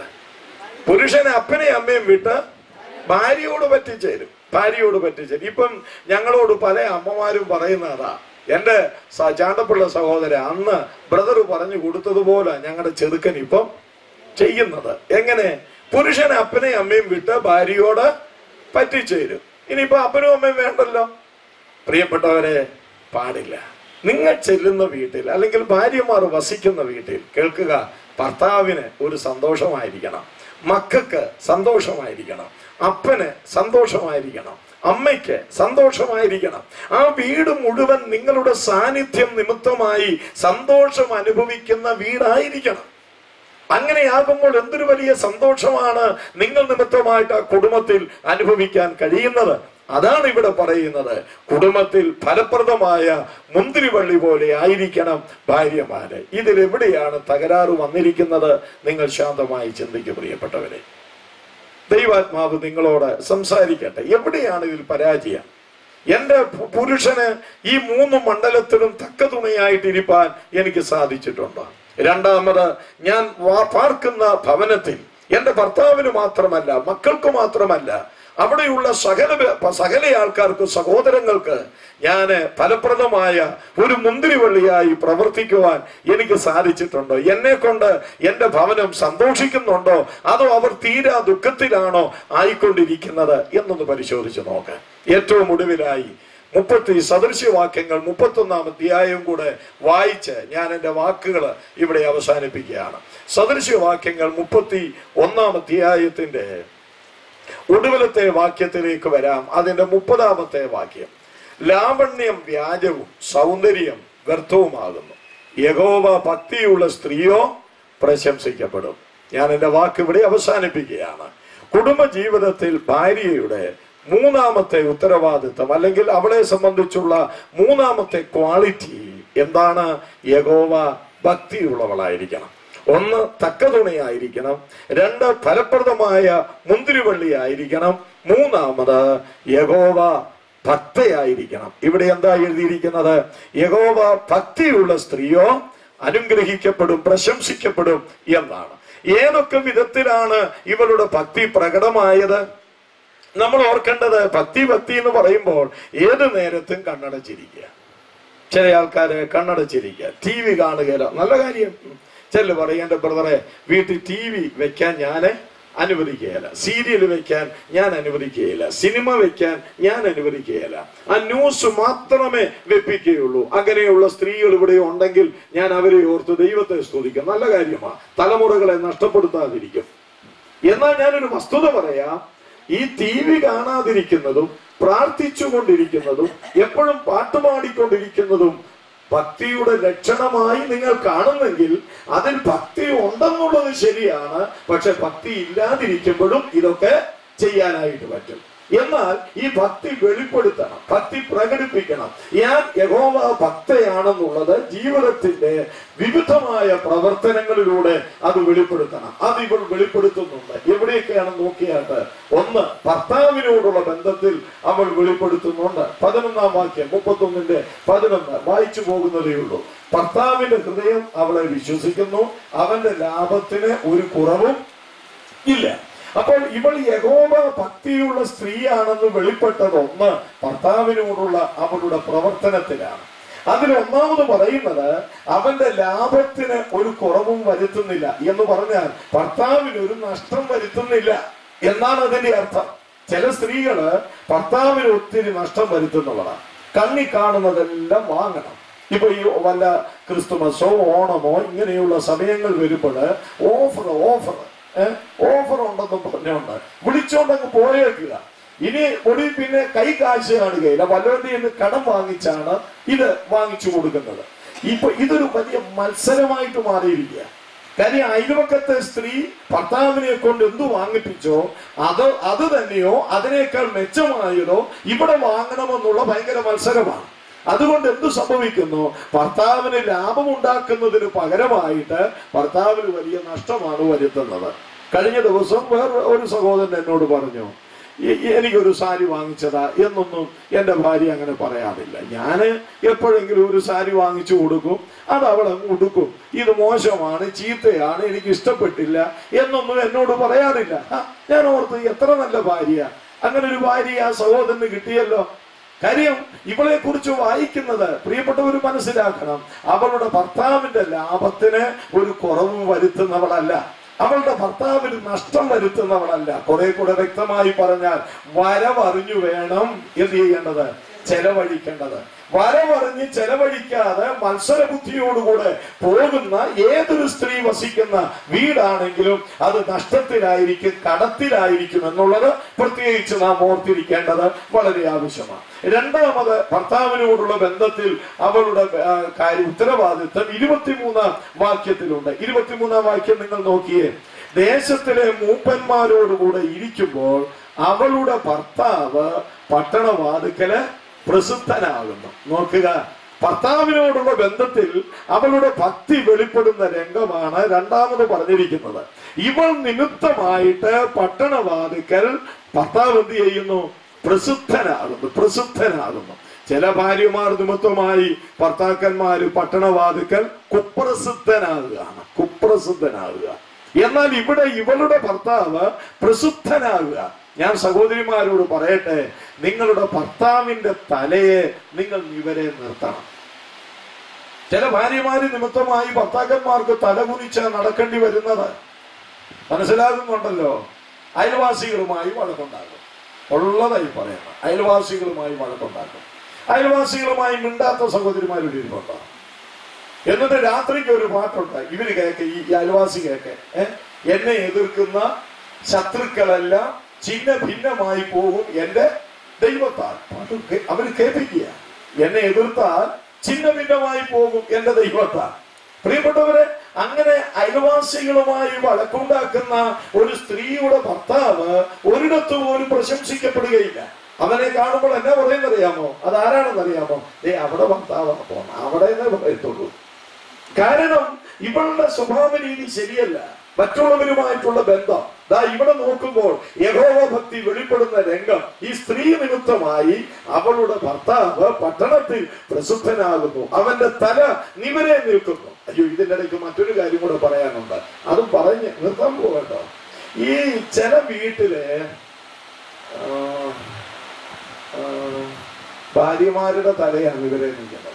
പുരുഷൻ അപ്പനെയും അമ്മയും വിട്ട് ഭാര്യയോട് പറ്റിച്ചേരും ഭാര്യയോട് പറ്റിച്ചേരും ഇപ്പം ഞങ്ങളോട് പല അമ്മമാരും പറയുന്നതാ എന്റെ സ- ചാണ്ടപ്പിള്ള സഹോദര അന്ന് ബ്രദർ പറഞ്ഞു കൊടുത്തതുപോലെ ഞങ്ങളുടെ ചെറുക്കൻ ഇപ്പം ചെയ്യുന്നത് എങ്ങനെ പുരുഷൻ അപ്പനെയും അമ്മയും വിട്ട് ഭാര്യയോട് പറ്റിച്ചേരും ഇനിയിപ്പോ അപ്പനും അമ്മയും വേണ്ടല്ലോ പ്രിയപ്പെട്ടവരെ പാടില്ല നിങ്ങൾ ചെല്ലുന്ന വീട്ടിൽ അല്ലെങ്കിൽ ഭാര്യമാർ വസിക്കുന്ന വീട്ടിൽ കേൾക്കുക ഭർത്താവിന് ഒരു സന്തോഷമായിരിക്കണം മക്കൾക്ക് സന്തോഷമായിരിക്കണം അപ്പന് സന്തോഷമായിരിക്കണം അമ്മയ്ക്ക് സന്തോഷമായിരിക്കണം ആ വീട് മുഴുവൻ നിങ്ങളുടെ സാന്നിധ്യം നിമിത്തമായി സന്തോഷം അനുഭവിക്കുന്ന വീടായിരിക്കണം അങ്ങനെയാകുമ്പോൾ എന്തൊരു വലിയ സന്തോഷമാണ് നിങ്ങൾ നിമിത്തമായിട്ട് ആ കുടുംബത്തിൽ അനുഭവിക്കാൻ കഴിയുന്നത് അതാണ് ഇവിടെ പറയുന്നത് കുടുംബത്തിൽ ഫലപ്രദമായ മുന്തിരിവള്ളി പോലെ ആയിരിക്കണം ഭാര്യമാര് ഇതിൽ എവിടെയാണ് തകരാറ് വന്നിരിക്കുന്നത് നിങ്ങൾ ശാന്തമായി ചിന്തിക്കും പ്രിയപ്പെട്ടവരെ ദൈവാത്മാവ് നിങ്ങളോട് സംസാരിക്കട്ടെ എവിടെയാണ് ഇതിൽ പരാജയം എന്റെ പു- പുരുഷന് ഈ മൂന്ന് മണ്ഡലത്തിലും തക്ക തുണയായിട്ടിരിപ്പാൻ എനിക്ക് സാധിച്ചിട്ടുണ്ട് രണ്ടാമത് ഞാൻ വാ- പാർക്കുന്ന ഭവനത്തിൽ എന്റെ ഭർത്താവിന് മാത്രമല്ല മക്കൾക്ക് മാത്രമല്ല അവിടെയുള്ള സകല പ- സകല ആൾക്കാർക്ക് സഹോദരങ്ങൾക്ക് ഞാൻ ഫലപ്രദമായ ഒരു മുന്തിരിവള്ളിയായി പ്രവർത്തിക്കുവാൻ എനിക്ക് സാധിച്ചിട്ടുണ്ടോ എന്നെ കൊണ്ട് എന്റെ ഭവനം സന്തോഷിക്കുന്നുണ്ടോ അതോ അവർ തീരാ ദുഃഖത്തിലാണോ ആയിക്കൊണ്ടിരിക്കുന്നത് എന്നൊന്ന് പരിശോധിച്ച് നോക്ക് ഏറ്റവും ഒടുവിലായി മുപ്പത്തി സദൃശ്യവാക്യങ്ങൾ മുപ്പത്തൊന്നാം അധ്യായം കൂടെ വായിച്ച് ഞാൻ എൻ്റെ വാക്കുകൾ ഇവിടെ അവസാനിപ്പിക്കുകയാണ് സദൃശ്യവാക്യങ്ങൾ മുപ്പത്തി ഒന്നാം അധ്യായത്തിന്റെ ഒടുവിലത്തെ വാക്യത്തിലേക്ക് വരാം അതിന്റെ മുപ്പതാമത്തെ വാക്യം ലാവണ്യം വ്യാജവും സൗന്ദര്യം വ്യർത്ഥവുമാകുന്നു യഹോവ ഭക്തിയുള്ള സ്ത്രീയോ പ്രശംസിക്കപ്പെടും ഞാൻ എൻ്റെ വാക്ക് ഇവിടെ അവസാനിപ്പിക്കുകയാണ് കുടുംബ ജീവിതത്തിൽ ഭാര്യയുടെ മൂന്നാമത്തെ ഉത്തരവാദിത്തം അല്ലെങ്കിൽ അവളെ സംബന്ധിച്ചുള്ള മൂന്നാമത്തെ ക്വാളിറ്റി എന്താണ് യഹോവ ഭക്തിയുള്ളവളായിരിക്കണം ഒന്ന് തക്കതുണയായിരിക്കണം രണ്ട് ഫലപ്രദമായ മുന്തിരിവള്ളി ആയിരിക്കണം മൂന്നാമത് യഹോവ ഭക്തയായിരിക്കണം ഇവിടെ എന്താ എഴുതിയിരിക്കുന്നത് യഹോവ ഭക്തിയുള്ള സ്ത്രീയോ അനുഗ്രഹിക്കപ്പെടും പ്രശംസിക്കപ്പെടും എന്നാണ് ഏതൊക്കെ വിധത്തിലാണ് ഇവളുടെ ഭക്തി പ്രകടമായത് നമ്മൾ ഓർക്കേണ്ടത് ഭക്തി ഭക്തി എന്ന് പറയുമ്പോൾ ഏത് നേരത്തും കണ്ണടച്ചിരിക്കുക ചില ആൾക്കാര് കണ്ണടച്ചിരിക്കുക ടി വി കാണുകയില്ല നല്ല കാര്യം ചില പറയും എന്റെ ബ്രദറെ വീട്ടിൽ ടി വി വെക്കാൻ ഞാൻ അനുവദിക്കുകയില്ല സീരിയൽ വെക്കാൻ ഞാൻ അനുവദിക്കുകയില്ല സിനിമ വെക്കാൻ ഞാൻ അനുവദിക്കുകയില്ല ആ ന്യൂസ് മാത്രമേ വെപ്പിക്കുകയുള്ളൂ അങ്ങനെയുള്ള സ്ത്രീകൾ ഇവിടെ ഉണ്ടെങ്കിൽ ഞാൻ അവരെ ഓർത്ത് ദൈവത്തെ സ്തുതിക്കും നല്ല കാര്യമാണ് തലമുറകളെ നഷ്ടപ്പെടുത്താതിരിക്കും എന്നാൽ ഞാനൊരു വസ്തുത പറയാം ഈ ടി വി കാണാതിരിക്കുന്നതും പ്രാർത്ഥിച്ചുകൊണ്ടിരിക്കുന്നതും എപ്പോഴും പാട്ടുപാടിക്കൊണ്ടിരിക്കുന്നതും ഭക്തിയുടെ ലക്ഷണമായി നിങ്ങൾ കാണുന്നെങ്കിൽ അതിൽ ഭക്തി ഉണ്ടെന്നുള്ളത് ശരിയാണ് പക്ഷെ ഭക്തി ഇല്ലാതിരിക്കുമ്പോഴും ഇതൊക്കെ ചെയ്യാനായിട്ട് പറ്റും എന്നാൽ ഈ ഭക്തി വെളിപ്പെടുത്തണം ഭക്തി പ്രകടിപ്പിക്കണം ഞാൻ യഹോവ ഭക്തയാണെന്നുള്ളത് ജീവിതത്തിന്റെ വിവിധമായ പ്രവർത്തനങ്ങളിലൂടെ അത് വെളിപ്പെടുത്തണം അത് ഇവൾ വെളിപ്പെടുത്തുന്നുണ്ട് എവിടെയൊക്കെയാണ് നോക്കിയാട്ട് ഒന്ന് ഭർത്താവിനോടുള്ള ബന്ധത്തിൽ അവൾ വെളിപ്പെടുത്തുന്നുണ്ട് പതിനൊന്നാം വാക്യം മുപ്പത്തൊന്നിന്റെ പതിനൊന്ന് വായിച്ചു പോകുന്നതേ ഉള്ളൂ ഭർത്താവിന്റെ ഹൃദയം അവളെ വിശ്വസിക്കുന്നു അവന്റെ ലാഭത്തിന് ഒരു കുറവും ഇല്ല അപ്പോൾ ഇവൾ യഹോവ ഭക്തിയുള്ള സ്ത്രീയാണെന്ന് വെളിപ്പെട്ടത് ഒന്ന് ഭർത്താവിനോടുള്ള അവളുടെ പ്രവർത്തനത്തിലാണ് അതിൽ ഒന്നാമത് പറയുന്നത് അവന്റെ ലാഭത്തിന് ഒരു കുറവും വരുത്തുന്നില്ല എന്ന് പറഞ്ഞാൽ ഭർത്താവിന് ഒരു നഷ്ടം വരുത്തുന്നില്ല എന്നാണ് അതിന്റെ അർത്ഥം ചില സ്ത്രീകള് ഭർത്താവിന് ഒത്തിരി നഷ്ടം വരുത്തുന്നവരാണ് കണ്ണി കാണുന്നതെല്ലാം വാങ്ങണം ഇപ്പൊ ഈ വല്ല ക്രിസ്തുമസോ ഓണമോ ഇങ്ങനെയുള്ള സമയങ്ങൾ വരുമ്പോൾ ഓഫർ ഓഫർ ഓഫർ ഉണ്ടെന്ന് പറഞ്ഞുകൊണ്ട് വിളിച്ചോണ്ടങ്ങ് പോയേക്കുക ഇനി ഒടുവിൽ പിന്നെ കൈ കാശ് കാണുകയില്ല വല്ലവന്റെ നിന്ന് കടം വാങ്ങിച്ചാണ് ഇത് വാങ്ങിച്ചു കൊടുക്കുന്നത് ഇപ്പൊ ഇതൊരു വലിയ മത്സരമായിട്ട് മാറിയിരിക്കുക കാര്യം അയൽവക്കത്തെ സ്ത്രീ ഭർത്താവിനെ കൊണ്ട് എന്തു വാങ്ങിപ്പിച്ചോ അത് അത് തന്നെയോ അതിനേക്കാൾ മെച്ചമായതോ ഇവിടെ വാങ്ങണമെന്നുള്ള ഭയങ്കര മത്സരമാണ് അതുകൊണ്ട് എന്ത് സംഭവിക്കുന്നു ഭർത്താവിന് ലാഭം ഉണ്ടാക്കുന്നതിന് പകരമായിട്ട് ഭർത്താവിന് വലിയ നഷ്ടമാണ് വരുത്തുന്നത് കഴിഞ്ഞ ദിവസം വേറെ ഒരു സഹോദരൻ എന്നോട് പറഞ്ഞു "എ- എനിക്കൊരു സാരി വാങ്ങിച്ചതാ എന്നൊന്നും എൻ്റെ ഭാര്യ അങ്ങനെ പറയാറില്ല ഞാൻ എപ്പോഴെങ്കിലും ഒരു സാരി വാങ്ങിച്ചു കൊടുക്കും അത് അവൾ അങ്ങ് ഉടുക്കും ഇത് മോശമാണ് ചീത്തയാണ് എനിക്ക് ഇഷ്ടപ്പെട്ടില്ല എന്നൊന്നും എന്നോട് പറയാറില്ല ആ, ഞാൻ ഓർത്ത് എത്ര നല്ല ഭാര്യ അങ്ങനെ ഒരു ഭാര്യ ആ സഹോദരന് കിട്ടിയല്ലോ കാര്യം ഇവളെ കുറിച്ച് വായിക്കുന്നത് പ്രിയപ്പെട്ടവർ മനസ്സിലാക്കണം അവളുടെ ഭർത്താവിന്റെ ലാഭത്തിന് ഒരു കുറവും വരുത്തുന്നവളല്ല അവളുടെ ഭർത്താവിന് നഷ്ടം വരുത്തുന്നവളല്ല കുറെ കൂടെ വ്യക്തമായി പറഞ്ഞാൽ വരവറിഞ്ഞു വേണം എന്ത് ചെയ്യേണ്ടത് ചെലവഴിക്കേണ്ടത് വരവറിഞ്ഞ് ചെലവഴിക്കാതെ മത്സരബുദ്ധിയോടുകൂടെ പോകുന്ന ഏതൊരു സ്ത്രീ വസിക്കുന്ന വീടാണെങ്കിലും അത് നഷ്ടത്തിലായിരിക്കും കടത്തിലായിരിക്കും എന്നുള്ളത് പ്രത്യേകിച്ച് നാം ഓർത്തിരിക്കേണ്ടത് വളരെ ആവശ്യമാണ് രണ്ടാമത് ഭർത്താവിനോടുള്ള ബന്ധത്തിൽ അവളുടെ ആ, കാര്യം ഉത്തരവാദിത്വം ഇരുപത്തിമൂന്നാം വാക്യത്തിലുണ്ട് ഇരുപത്തിമൂന്നാം വാക്യം നിങ്ങൾ നോക്കിയേ ദേശത്തിലെ മൂപ്പന്മാരോടുകൂടെ ഇരിക്കുമ്പോൾ അവളുടെ ഭർത്താവ് പട്ടണവാതുക്കല് പ്രസിദ്ധനാകുന്നു നോക്കുക ഭർത്താവിനോടുള്ള ബന്ധത്തിൽ അവളുടെ ഭക്തി വെളിപ്പെടുന്ന രംഗമാണ് രണ്ടാമത് പറഞ്ഞിരിക്കുന്നത് ഇവൾ നിമിത്തമായിട്ട് പട്ടണവാതുക്കൽ ഭർത്താവ് എന്ത് ചെയ്യുന്നു പ്രസിദ്ധനാകുന്നു പ്രസിദ്ധനാകുന്നു ചില ഭാര്യമാർ നിമിത്തമായി ഭർത്താക്കന്മാര് പട്ടണവാതുക്കൽ കുപ്രസിദ്ധനാകുകയാണ് കുപ്രസിദ്ധനാകുക എന്നാൽ ഇവിടെ ഇവളുടെ ഭർത്താവ് പ്രസിദ്ധനാകുക ഞാൻ സഹോദരിമാരോട് പറയട്ടെ നിങ്ങളുടെ ഭർത്താവിന്റെ തലയെ നിങ്ങൾ ഇവരെ നിർത്തണം ചില ഭാര്യമാര് നിമിത്തമായി ഭർത്താക്കന്മാർക്ക് തലകുനിച്ച് നടക്കേണ്ടി വരുന്നത് മനസ്സിലാകുന്നുണ്ടല്ലോ അയൽവാസികളുമായി വഴക്കുണ്ടാകും ഉള്ളതായി പറയണം അയൽവാസികളുമായി വഴക്കുണ്ടാക്കും അയൽവാസികളുമായി മിണ്ടാത്ത സഹോദരിമാരുടെ ഇരിപ്പുണ്ടോ എന്നിട്ട് രാത്രിക്ക് ഒരു പാട്ടുണ്ട് ഇവര് കേക്ക് ഈ അയൽവാസി കേക്ക് ഏ? എന്നെ എതിർക്കുന്ന ശത്രുക്കളെല്ലാം ചിഹ്ന ഭിന്നമായി പോകും എന്റെ ദൈവത്താൽ പാട്ട് കേ- അവര് കേൾപ്പിക്കുക എന്നെ എതിർത്താൽ ചിഹ്ന ഭിന്നമായി പോകും എന്റെ ദൈവത്താൽ പ്രിയപ്പെട്ടവരെ അങ്ങനെ അയൽവാസികളുമായി വഴക്കുണ്ടാക്കുന്ന ഒരു സ്ത്രീയുടെ ഭർത്താവ് ഒരിടത്ത് പോലും പ്രശംസിക്കപ്പെടുകയില്ല അവനെ കാണുമ്പോൾ എന്നാ പറയുന്നറിയാമോ അതാരാണെന്നറിയാമോ ദേ അവിടെ ഭർത്താവാണ് പോണം അവിടെ എന്നേ പറയത്തുള്ളൂ കാരണം ഇവളുടെ സ്വഭാവ രീതി ശരിയല്ല മറ്റുള്ളവരുമായിട്ടുള്ള ബന്ധം ദാ ഇവിടെ നോക്കുമ്പോൾ യഹോവ ഭക്തി വെളിപ്പെടുന്ന രംഗം ഈ സ്ത്രീ നിമിത്തമായി അവളുടെ ഭർത്താവ് പട്ടണത്തിൽ പ്രസിദ്ധനാകുന്നു അവന്റെ തല നിവരെ നിൽക്കുന്നു അയ്യോ ഇതിന്റെ ഇടയ്ക്ക് മറ്റൊരു കാര്യം കൂടെ പറയാനുണ്ട് അതും പറഞ്ഞ് നിർത്താൻ പോകട്ടോ ഈ ചില വീട്ടില് ആ, ആ, ഭാര്യമാരുടെ തലയാണ് ഇവരെ നിൽക്കുന്നത്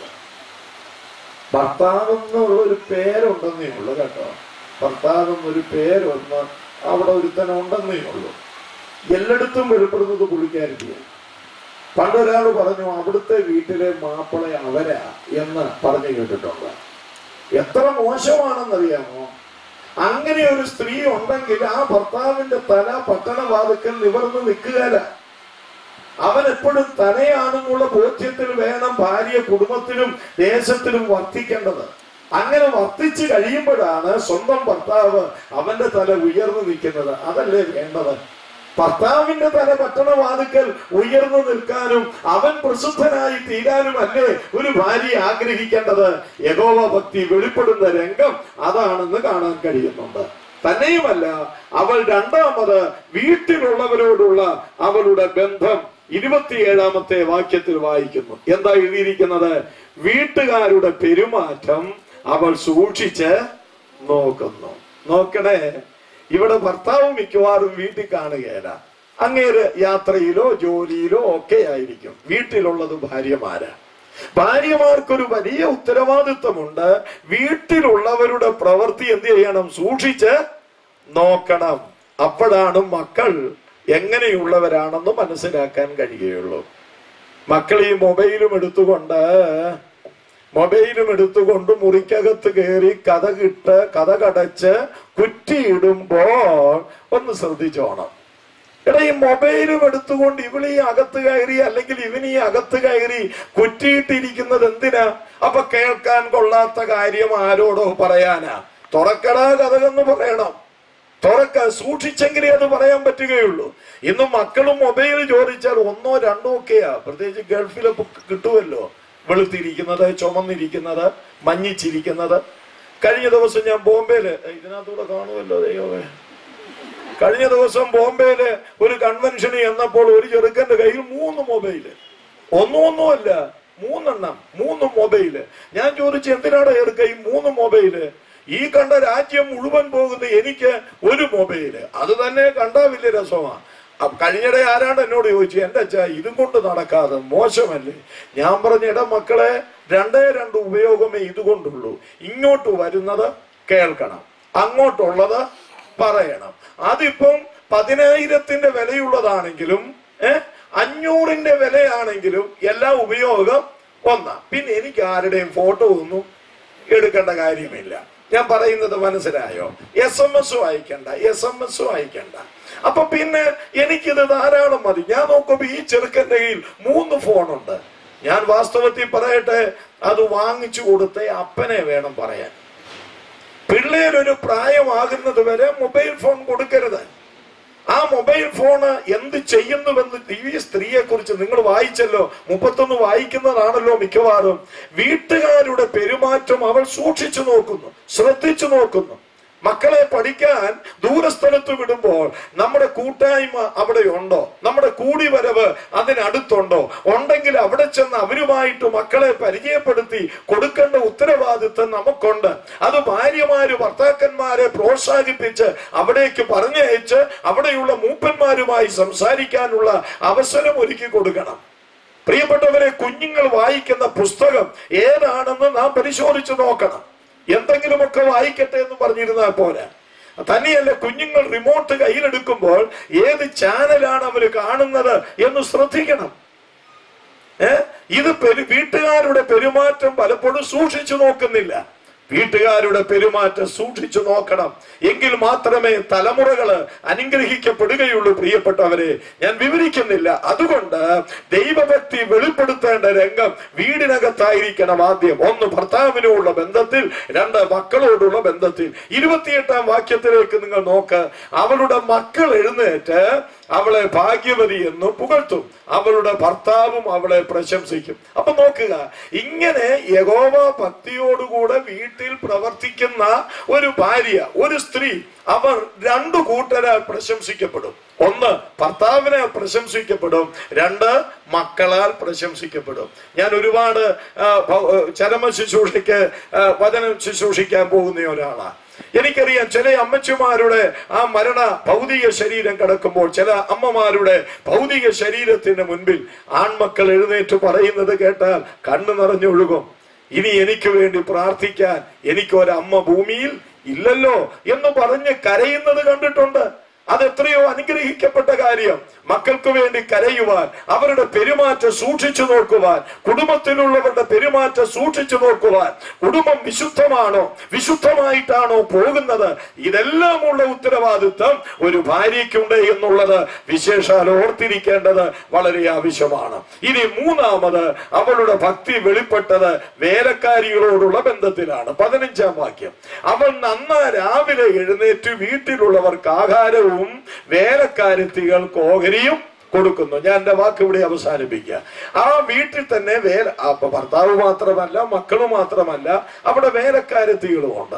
ഭർത്താവ് എന്നുള്ള ഒരു പേരുണ്ടെന്നേ ഉള്ളൂ കേട്ടോ ഭർത്താവ് എന്നൊരു പേരൊന്ന് അവിടെ ഒരുത്തനം ഉണ്ടെന്നേ ഉള്ളൂ എല്ലായിടത്തും വെളിപ്പെടുന്നത് പുള്ളിക്കാരിയാണ് പണ്ടൊരാൾ പറഞ്ഞു അവിടുത്തെ വീട്ടിലെ മാപ്പിള അവരാ എന്ന് പറഞ്ഞു കേട്ടിട്ടുണ്ട് എത്ര മോശമാണെന്നറിയാമോ അങ്ങനെ ഒരു സ്ത്രീ ഉണ്ടെങ്കിൽ ആ ഭർത്താവിന്റെ തല പട്ടണവാതുക്കൽ നിവർന്ന് നിൽക്കുകയല്ല അവൻ എപ്പോഴും തലയാണെന്നുള്ള ബോധ്യത്തിൽ വേണം ഭാര്യ കുടുംബത്തിലും ദേശത്തിലും വർത്തിക്കേണ്ടത് അങ്ങനെ വർത്തിച്ചു കഴിയുമ്പോഴാണ് സ്വന്തം ഭർത്താവ് അവന്റെ തല ഉയർന്നു നിൽക്കുന്നത് അതല്ലേ വേണ്ടത് ഭർത്താവിന്റെ തല പട്ടണവാ വാതുക്കൽ ഉയർന്നു നിൽക്കാനും അവൻ പ്രസിദ്ധനായി തീരാനും അല്ലേ ഒരു ഭാര്യ ആഗ്രഹിക്കേണ്ടത് യഹോവ ഭക്തി വെളിപ്പെടുന്ന രംഗം അതാണെന്ന് കാണാൻ കഴിയുന്നുണ്ട് തന്നെയുമല്ല അവൾ രണ്ടാമത് വീട്ടിലുള്ളവരോടുള്ള അവളുടെ ബന്ധം ഇരുപത്തിയേഴാമത്തെ വാക്യത്തിൽ വായിക്കുന്നു എന്താ എഴുതിയിരിക്കുന്നത് വീട്ടുകാരുടെ പെരുമാറ്റം അവൾ സൂക്ഷിച്ച് നോക്കുന്നു നോക്കണേ ഇവിടെ ഭർത്താവ് മിക്കവാറും വീട്ടിൽ കാണുകയില്ല അങ്ങേര് യാത്രയിലോ ജോലിയിലോ ഒക്കെ ആയിരിക്കും വീട്ടിലുള്ളത് ഭാര്യമാരാ ഭാര്യമാർക്കൊരു വലിയ ഉത്തരവാദിത്വമുണ്ട് വീട്ടിലുള്ളവരുടെ പ്രവൃത്തി എന്ത് ചെയ്യണം സൂക്ഷിച്ച് നോക്കണം അപ്പോഴാണ് മക്കൾ എങ്ങനെയുള്ളവരാണെന്ന് മനസ്സിലാക്കാൻ കഴിയുള്ളൂ മക്കൾ ഈ മൊബൈലും എടുത്തുകൊണ്ട് മൊബൈലും എടുത്തുകൊണ്ട് മുറിക്കകത്ത് കയറി കഥ കിട്ട് കഥ കടച്ച് കുറ്റിയിടുമ്പോൾ ഒന്ന് ശ്രദ്ധിച്ചോണം എടാ ഈ മൊബൈലും എടുത്തുകൊണ്ട് ഇവളീ അകത്ത് കയറി അല്ലെങ്കിൽ ഇവനീ അകത്ത് കയറി കുറ്റിയിട്ടിരിക്കുന്നത് എന്തിനാ അപ്പൊ കേൾക്കാൻ കൊള്ളാത്ത കാര്യം ആരോടോ പറയാനാ തുറക്കടാ കഥകെന്ന് പറയണം തുറക്ക സൂക്ഷിച്ചെങ്കിലേ അത് പറയാൻ പറ്റുകയുള്ളൂ ഇന്ന് മക്കളും മൊബൈൽ ചോദിച്ചാൽ ഒന്നോ രണ്ടോ ഒക്കെയാ പ്രത്യേകിച്ച് ഗൾഫിലൊക്കെ കിട്ടുമല്ലോ വെളുത്തിരിക്കുന്നത് ചുമന്നിരിക്കുന്നത് മഞ്ഞിച്ചിരിക്കുന്നത് കഴിഞ്ഞ ദിവസം ഞാൻ ബോംബെയില് ഇതിനകത്തൂടെ കാണുമല്ലോ ദൈവമേ കഴിഞ്ഞ ദിവസം ബോംബെയില് ഒരു കൺവെൻഷന് ചെന്നപ്പോൾ ഒരു ചെറുക്കന്റെ കയ്യിൽ മൂന്ന് മൊബൈല് ഒന്നും ഒന്നുമല്ല മൂന്നെണ്ണം മൂന്ന് മൊബൈല് ഞാൻ ചോദിച്ചു എന്തിനാണ് ചെറുക്ക ഈ മൂന്ന് മൊബൈല് ഈ കണ്ട രാജ്യം മുഴുവൻ പോകുന്ന എനിക്ക് ഒരു മൊബൈല് അത് തന്നെ കണ്ടാ വലിയ രസമാ അപ്പൊ കഴിഞ്ഞിടെ ആരാണ്ട് എന്നോട് ചോദിച്ചു എന്റെ അച്ഛാ ഇതും കൊണ്ട് നടക്കാതെ മോശമല്ലേ ഞാൻ പറഞ്ഞ ഇട മക്കളെ രണ്ടേ രണ്ട് ഉപയോഗമേ ഇതുകൊണ്ടുള്ളൂ ഇങ്ങോട്ട് വരുന്നത് കേൾക്കണം അങ്ങോട്ടുള്ളത് പറയണം അതിപ്പം പതിനായിരത്തിന്റെ വിലയുള്ളതാണെങ്കിലും ഏഹ് അഞ്ഞൂറിന്റെ വിലയാണെങ്കിലും എല്ലാ ഉപയോഗം ഒന്നാ പിന്നെ എനിക്ക് ആരുടെയും ഫോട്ടോ ഒന്നും എടുക്കേണ്ട കാര്യമില്ല ഞാൻ പറയുന്നത് മനസ്സിലായോ എസ് എം എസ് അയക്കണ്ട എസ് എം എസ് അയക്കണ്ട അപ്പൊ പിന്നെ എനിക്കിത് ധാരാളം മതി ഞാൻ നോക്കുമ്പോ ഈ ചെറുക്കന്റെ കയ്യിൽ മൂന്ന് ഫോണുണ്ട് ഞാൻ വാസ്തവത്തിൽ പറയട്ടെ അത് വാങ്ങിച്ചു കൊടുത്ത അപ്പനെ വേണം പറയാൻ പിള്ളേരൊരു പ്രായമാകുന്നത് വരെ മൊബൈൽ ഫോൺ കൊടുക്കരുത് ആ മൊബൈൽ ഫോണ് എന്ത് ചെയ്യുന്നുവെന്ന് ഈ സ്ത്രീയെ കുറിച്ച് നിങ്ങൾ വായിച്ചല്ലോ മുപ്പത്തൊന്ന് വായിക്കുന്നതാണല്ലോ മിക്കവാറും വീട്ടുകാരുടെ പെരുമാറ്റം അവൾ സൂക്ഷിച്ചു നോക്കുന്നു ശ്രദ്ധിച്ചു നോക്കുന്നു മക്കളെ പഠിക്കാൻ ദൂരസ്ഥലത്ത് വിടുമ്പോൾ നമ്മുടെ കൂട്ടായ്മ അവിടെ ഉണ്ടോ നമ്മുടെ കൂടിവരവ് അതിനടുത്തുണ്ടോ ഉണ്ടെങ്കിൽ അവിടെ ചെന്ന് അവരുമായിട്ട് മക്കളെ പരിചയപ്പെടുത്തി കൊടുക്കേണ്ട ഉത്തരവാദിത്വം നമുക്കുണ്ട് അത് ഭാര്യമാര് ഭർത്താക്കന്മാരെ പ്രോത്സാഹിപ്പിച്ച് അവിടേക്ക് പറഞ്ഞയച്ച് അവിടെയുള്ള മൂപ്പന്മാരുമായി സംസാരിക്കാനുള്ള അവസരം ഒരുക്കി കൊടുക്കണം പ്രിയപ്പെട്ടവരെ കുഞ്ഞുങ്ങൾ വായിക്കുന്ന പുസ്തകം ഏതാണെന്ന് നാം പരിശോധിച്ചു നോക്കണം എന്തെങ്കിലുമൊക്കെ വായിക്കട്ടെ എന്ന് പറഞ്ഞിരുന്നാൽ പോരാ തന്നെയല്ല കുഞ്ഞുങ്ങൾ റിമോട്ട് കയ്യിലെടുക്കുമ്പോൾ ഏത് ചാനലാണ് അവർ കാണുന്നത് എന്ന് ശ്രദ്ധിക്കണം ഏ ഇത് പെരു വീട്ടുകാരുടെ പെരുമാറ്റം പലപ്പോഴും സൂക്ഷിച്ചു നോക്കുന്നില്ല വീട്ടുകാരുടെ പെരുമാറ്റം സൂക്ഷിച്ചു നോക്കണം എങ്കിൽ മാത്രമേ തലമുറകള് അനുഗ്രഹിക്കപ്പെടുകയുള്ളൂ പ്രിയപ്പെട്ടവരെ ഞാൻ വിവരിക്കുന്നില്ല അതുകൊണ്ട് ദൈവഭക്തി വെളിപ്പെടുത്തേണ്ട രംഗം വീടിനകത്തായിരിക്കണം ആദ്യം ഒന്ന് ഭർത്താവിനോടുള്ള ബന്ധത്തിൽ രണ്ട് മക്കളോടുള്ള ബന്ധത്തിൽ ഇരുപത്തിയെട്ടാം വാക്യത്തിലേക്ക് നിങ്ങൾ നോക്ക് അവളുടെ മക്കൾ എഴുന്നേറ്റ് അവളെ ഭാഗ്യവതി എന്ന് പുകഴ്ത്തും അവളുടെ ഭർത്താവും അവളെ പ്രശംസിക്കും അപ്പൊ നോക്കുക ഇങ്ങനെ യഗോവ ഭക്തിയോടുകൂടെ വീട്ടിൽ പ്രവർത്തിക്കുന്ന ഒരു ഭാര്യ ഒരു സ്ത്രീ അവർ രണ്ടു കൂട്ടരാൽ പ്രശംസിക്കപ്പെടും ഒന്ന് ഭർത്താവിനെ പ്രശംസിക്കപ്പെടും രണ്ട് മക്കളാൽ പ്രശംസിക്കപ്പെടും ഞാൻ ഒരുപാട് ആ, ഭ- ചരമ ശുശ്രൂഷയ്ക്ക് ആ, വചനം ശുശ്രൂഷിക്കാൻ പോകുന്ന ഒരാളാണ് എനിക്കറിയാം ചില അമ്മച്ചിമാരുടെ ആ മരണ ഭൗതിക ശരീരം കിടക്കുമ്പോൾ ചില അമ്മമാരുടെ ഭൗതിക ശരീരത്തിന് മുൻപിൽ ആൺമക്കൾ എഴുന്നേറ്റ് പറയുന്നത് കേട്ടാൽ കണ്ണു നിറഞ്ഞൊഴുകും ഇനി എനിക്ക് വേണ്ടി പ്രാർത്ഥിക്കാൻ എനിക്കൊരമ്മ ഭൂമിയിൽ ഇല്ലല്ലോ എന്ന് പറഞ്ഞ് കരയുന്നത് കണ്ടിട്ടുണ്ട് അതെത്രയോ അനുഗ്രഹിക്കപ്പെട്ട കാര്യം മക്കൾക്ക് വേണ്ടി കരയുവാൻ അവരുടെ പെരുമാറ്റം സൂക്ഷിച്ചു നോക്കുവാൻ കുടുംബത്തിലുള്ളവരുടെ പെരുമാറ്റം സൂക്ഷിച്ചു നോക്കുവാൻ കുടുംബം വിശുദ്ധമാണോ വിശുദ്ധമായിട്ടാണോ പോകുന്നത് ഇതെല്ലാമുള്ള ഉത്തരവാദിത്വം ഒരു ഭാര്യയ്ക്കുണ്ട് എന്നുള്ളത് വിശേഷാൽ ഓർത്തിരിക്കേണ്ടത് വളരെ ആവശ്യമാണ് ഇനി മൂന്നാമത് അവളുടെ ഭക്തി വെളിപ്പെട്ടത് വേലക്കാരികളോടുള്ള ബന്ധത്തിലാണ് പതിനഞ്ചാം വാക്യം അവൾ നന്ന രാവിലെ എഴുന്നേറ്റ് വീട്ടിലുള്ളവർക്ക് ആഹാരവും വേലക്കാരത്തികൾക്ക് ഓഹരിയും കൊടുക്കുന്നു ഞാൻ എന്റെ വാക്ക് ഇവിടെ അവസാനിപ്പിക്കുക ആ വീട്ടിൽ തന്നെ വേല അപ്പൊ ഭർത്താവ് മാത്രമല്ല മക്കള് മാത്രമല്ല അവിടെ വേലക്കാരത്തികളും ഉണ്ട്